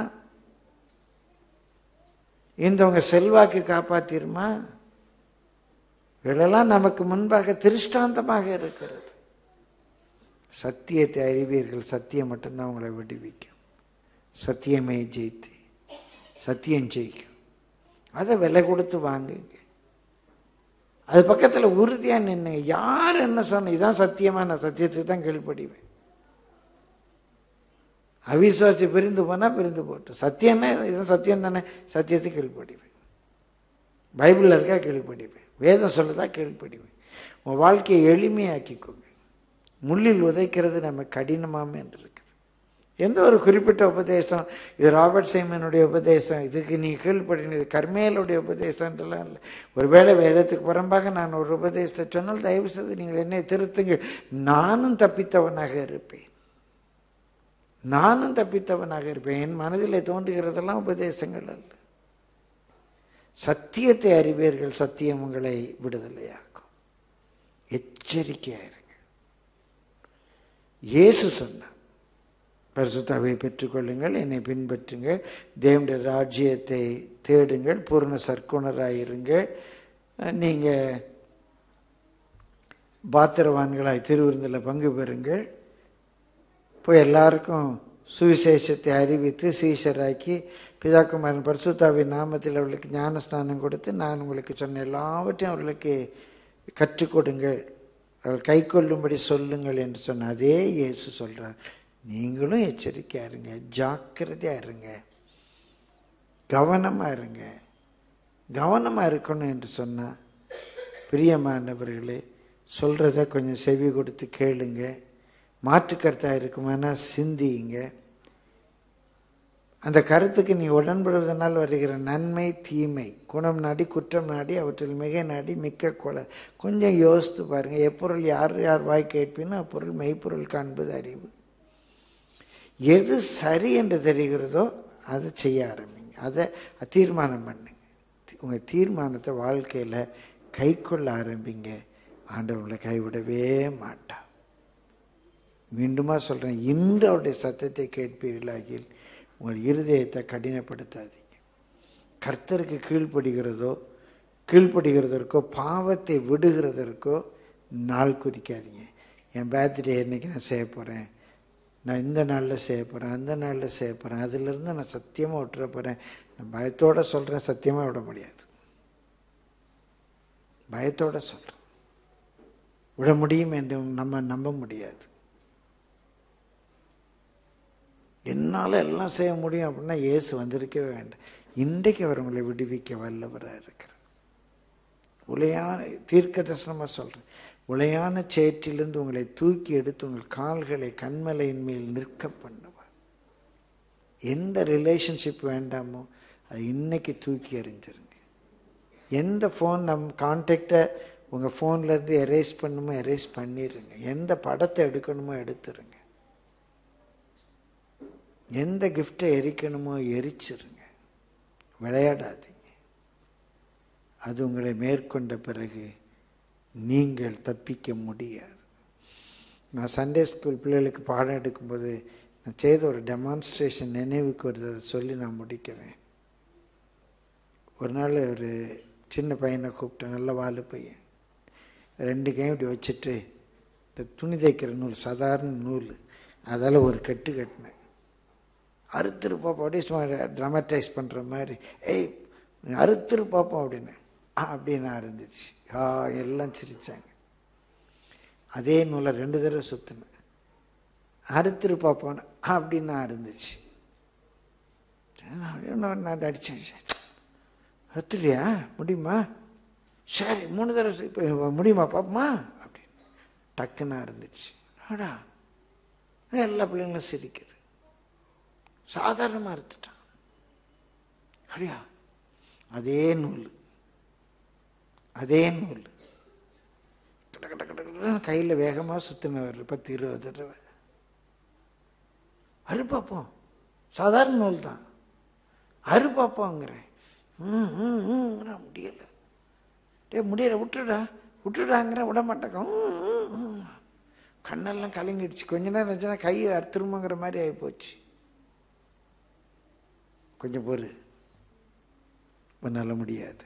இந்த உங்க செல்வாக்கு காப்பாற்றிருமா இவைகளெல்லாம் நமக்கு முன்பாக திருஷ்டாந்தமாக இருக்கிறது சத்தியத்தை அறிவீர்கள் சத்தியம் மட்டும்தான் உங்களை விடுவிக்கும் சத்தியமே ஜெயித்து சத்தியம் ஜெயிக்கும் அதை விலை கொடுத்து வாங்குங்க அது பக்கத்தில் உறுதியாக நின்று யார் என்ன சொன்ன இதான் சத்தியமா நான் சத்தியத்துக்கு தான் கீழ்ப்படிவேன் அவிசுவாசி பிரிந்து போனால் பிரிந்து போட்டு சத்தியம்னா இதுதான் சத்தியம் தானே சத்தியத்துக்கு கீழ்ப்படிவேன் பைபிளில் இருக்கா கீழ்ப்படிவேன் வேதம் சொல்லுதா கீழ்ப்படிவேன் உன் வாழ்க்கையை எளிமையாக்கிக்கோங்க முள்ளில் உதைக்கிறது நம்ம கடினமாமே என்று இருக்குது எந்த ஒரு குறிப்பிட்ட உபதேசம் இது ராபர்ட் சைமனுடைய உபதேசம் இதுக்கு நீ கீழ்ப்படின இது கர்மேலுடைய உபதேசம்ன்றலாம் இல்லை ஒருவேளை வேதத்துக்கு புறம்பாக நான் ஒரு உபதேசத்தை சொன்னால் தயவு செய்து நீங்கள் என்னை திருத்துங்கள் நானும் தப்பித்தவனாக இருப்பேன் நானும் தப்பித்தவனாக இருப்பேன் என் மனதில் தோன்றுகிறதெல்லாம் உபதேசங்கள் அல்ல சத்தியத்தை அறிவீர்கள் சத்தியம் உங்களை விடுதலையாக்கும் எச்சரிக்கையாக இருங்க இயேசு சொன்னார் பரிசுத்தாவை பெற்றுக்கொள்ளுங்கள் என்னை பின்பற்றுங்கள் தேவனுடைய ராஜ்யத்தை தேடுங்கள் பூர்ண சர்க்குணராயிருங்கள் நீங்கள் பாத்திரவான்களாய் திருவிருந்தில் பங்கு பெறுங்கள் இப்போ எல்லாருக்கும் சுவிசேஷத்தை அறிவித்து சீஷராக்கி பிதாக்குமாரன் பரிசுத்தாவின் நாமத்தில் அவர்களுக்கு ஞானஸ்நானம் கொடுத்து நான் உங்களுக்கு சொன்ன எல்லாவற்றையும் அவர்களுக்கு கற்றுக் கொடுங்கள் அவர்கள் கை கொள்ளும்படி சொல்லுங்கள் என்று சொன்ன அதே இயேசு சொல்கிறார் நீங்களும் எச்சரிக்கையாக இருங்க ஜாக்கிரதையாக இருங்க கவனமாக இருங்க கவனமாக இருக்கணும் என்று சொன்னால் பிரியமானவர்களே சொல்கிறத கொஞ்சம் செவி கொடுத்து கேளுங்க மாற்றுக்கருத்தாக இருக்குமானா சிந்தியுங்க அந்த கருத்துக்கு நீ உடன்படுவதனால் வருகிற நன்மை தீமை குணம் நாடி குற்றம் நாடி அவற்றில் மிக நாடி மிக்க கொலை கொஞ்சம் யோசித்து பாருங்கள் எப்பொருள் யார் யார் வாய் கேட்பினோ அப்பொருள் மெய்ப்பொருள் காண்பது அறிவு எது சரி என்று தெரிகிறதோ அதை செய்ய ஆரம்பிங்க அதை தீர்மானம் பண்ணுங்க உங்கள் தீர்மானத்தை வாழ்க்கையில் கை கொள்ள ஆரம்பிங்க ஆண்டவர் உங்களை கைவிடவே மாட்டா மீண்டுமா சொல்கிறேன் இன்று அவருடைய சத்தத்தை கேட்பீர்களாகில் உங்கள் இருதயத்தை கடினப்படுத்தாதீங்க கர்த்தருக்கு கீழ்ப்படுகிறதோ கீழ்ப்படுகிறதற்கோ பாவத்தை விடுகிறதற்கோ நாள் குறிக்காதீங்க என் பேர்த்டே என்னைக்கு நான் செய்ய போகிறேன் நான் இந்த நாளில் செய்ய போகிறேன் அந்த நாளில் செய்ய போகிறேன் அதிலிருந்து நான் சத்தியமாக விட்டுற போகிறேன் நான் பயத்தோடு சொல்கிறேன் சத்தியமாக விட முடியாது பயத்தோடு சொல்கிறேன் விட முடியும் என்று நம்ம நம்ப முடியாது என்னால் எல்லாம் செய்ய முடியும் அப்படின்னா இயேசு வந்திருக்கவே வேண்டாம் இன்றைக்கு அவர் உங்களை விடுவிக்க வல்லவராக இருக்கிறார் உளையான தீர்க்க தரிசனமாக சொல்கிறேன் உளையான சேற்றிலிருந்து உங்களை தூக்கி எடுத்து உங்கள் கால்களை கண்மலையின் மேல் நிற்க பண்ணுவார் எந்த ரிலேஷன்ஷிப் வேண்டாமோ அது இன்னைக்கு தூக்கி எறிஞ்சிருங்க எந்த ஃபோன் நம் கான்டாக்டை உங்கள் ஃபோன்லேருந்து எரேஸ் பண்ணுமோ எரேஸ் பண்ணிடுங்க எந்த படத்தை எடுக்கணுமோ எடுத்துருங்க எந்த கிஃப்டை எரிக்கணுமோ எரிச்சிருங்க விளையாடாதீங்க அது உங்களை மேற்கொண்ட பிறகு நீங்கள் தப்பிக்க முடியாது நான் சண்டே ஸ்கூல் பிள்ளைகளுக்கு பாடம் எடுக்கும்போது நான் செய்த ஒரு டெமான்ஸ்ட்ரேஷன் நினைவுக்கு வருது அதை சொல்லி நான் முடிக்கிறேன் ஒரு நாள் ஒரு சின்ன பையனை கூப்பிட்டேன் நல்ல வாலு பையன் ரெண்டு கையும் இப்படி வச்சுட்டு இந்த துணி தைக்கிற நூல் சாதாரண நூல் அதால் ஒரு கட்டு கட்டினேன் அறுத்துரு பாப்போம் அப்படியே சும்மா ட்ராமடைஸ் பண்ணுற மாதிரி ஏய் அறுத்துரு பார்ப்போம் அப்படின்னு அப்படின்னு இருந்துச்சு ஆ எல்லாம் சிரித்தாங்க அதே நூலை ரெண்டு தடவை சுற்றினேன் அறுத்துரு பார்ப்போன்னு அப்படின்னு இருந்துச்சு நான் அடித்தேன் அறுத்துறியா முடியுமா சரி மூணு தடவை இப்போ முடியுமா பாப்போமா அப்படின்னு டக்குன்னா இருந்துச்சு ஆடா எல்லா பிள்ளைங்களும் சிரிக்குது சாதாரணமாக அறுத்துட்டான் அப்படியா அதே நூல் அதே நூல் கட கட கட கடன்னு கையில் வேகமாக சுற்றினவர் பத்து இருபது தடவை அரு பார்ப்போம் சாதாரண நூல் தான் அரு பார்ப்போங்கிறேன் ம் ம் ம் முடியலை டே முடியல விட்டுடா விட்டுடாங்கிற விட மாட்டேங்க கண்ணெல்லாம் கலங்கிடுச்சு கொஞ்ச நேரம் இருந்துச்சுன்னா கை அறுத்துருமாங்கிற மாதிரி ஆகி போச்சு கொஞ்சம் பொறு பண்ணால முடியாது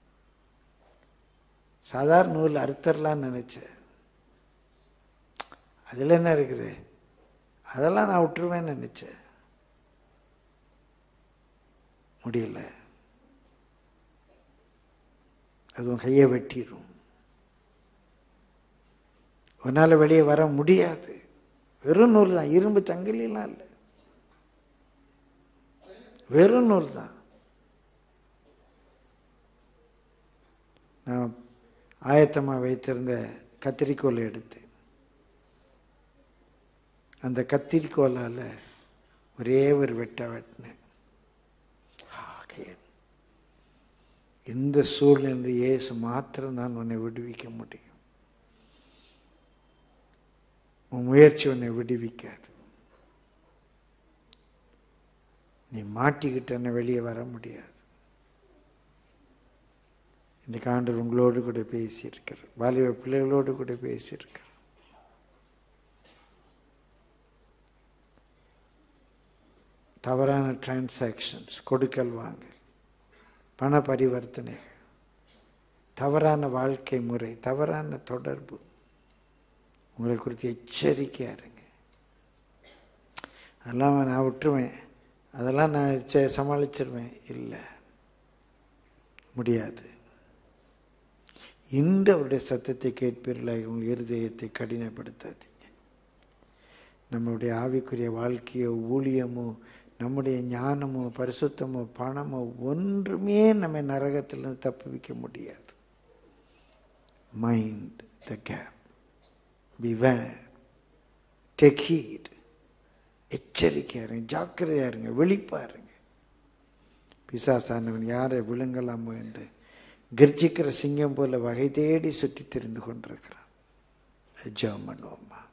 சாதாரண நூல் அறுத்தரலான்னு நினச்சேன் அதில் என்ன இருக்குது அதெல்லாம் நான் விட்டுருவேன்னு நினச்சேன் முடியல அதுவும் கையை வெட்டிடும் உன்னால் வெளியே வர முடியாது வெறும் நூல் தான் இரும்பு சங்கிலிலாம் இல்லை வெறும் நூல் தான் நான் ஆயத்தமாக வைத்திருந்த கத்திரிக்கோலை எடுத்து அந்த கத்திரிக்கோலால் ஒரே ஒரு வெட்ட வெட்டினேன் இந்த சூழ்நிலை இயேசு மாத்திரம் தான் உன்னை விடுவிக்க முடியும் உன் முயற்சி உன்னை விடுவிக்காது நீ மாட்டிக்கிட்டன வெளியே வர முடியாது இன்னைக்கு ஆண்டவர் உங்களோடு கூட பேசியிருக்கிறார் வாலிப பிள்ளைகளோடு கூட பேசியிருக்கிறார் தவறான டிரான்சாக்ஷன்ஸ் கொடுக்கல் வாங்கல் பண பரிவர்த்தனை தவறான வாழ்க்கை முறை தவறான தொடர்பு உங்களை குறித்து எச்சரிக்கையாக இருங்க அதெல்லாம் நான் விட்டுருவேன் அதெல்லாம் நான் சே- சமாளிச்சிருவேன் இல்லை முடியாது இன்று அவருடைய சத்தத்தை கேட்பீர்களாக உங்கள் இருதயத்தை கடினப்படுத்தாதீங்க நம்மளுடைய ஆவிக்குரிய வாழ்க்கையோ ஊழியமோ நம்முடைய ஞானமோ பரிசுத்தமோ பணமோ ஒன்றுமே நம்ம நரகத்திலிருந்து தப்புவிக்க முடியாது mind the gap beware take heed எச்சரிக்கையா இருங்க ஜாக்கிரதையா இருங்க விழிப்பா இருங்க பிசாசானவன் யாரை விழுங்கலாமோ என்று கர்ஜிக்கிற சிங்கம் போல வகை தேடி சுற்றி தெரிந்து கொண்டிருக்கிறான் ஜெபம் பண்ணுவோம்மா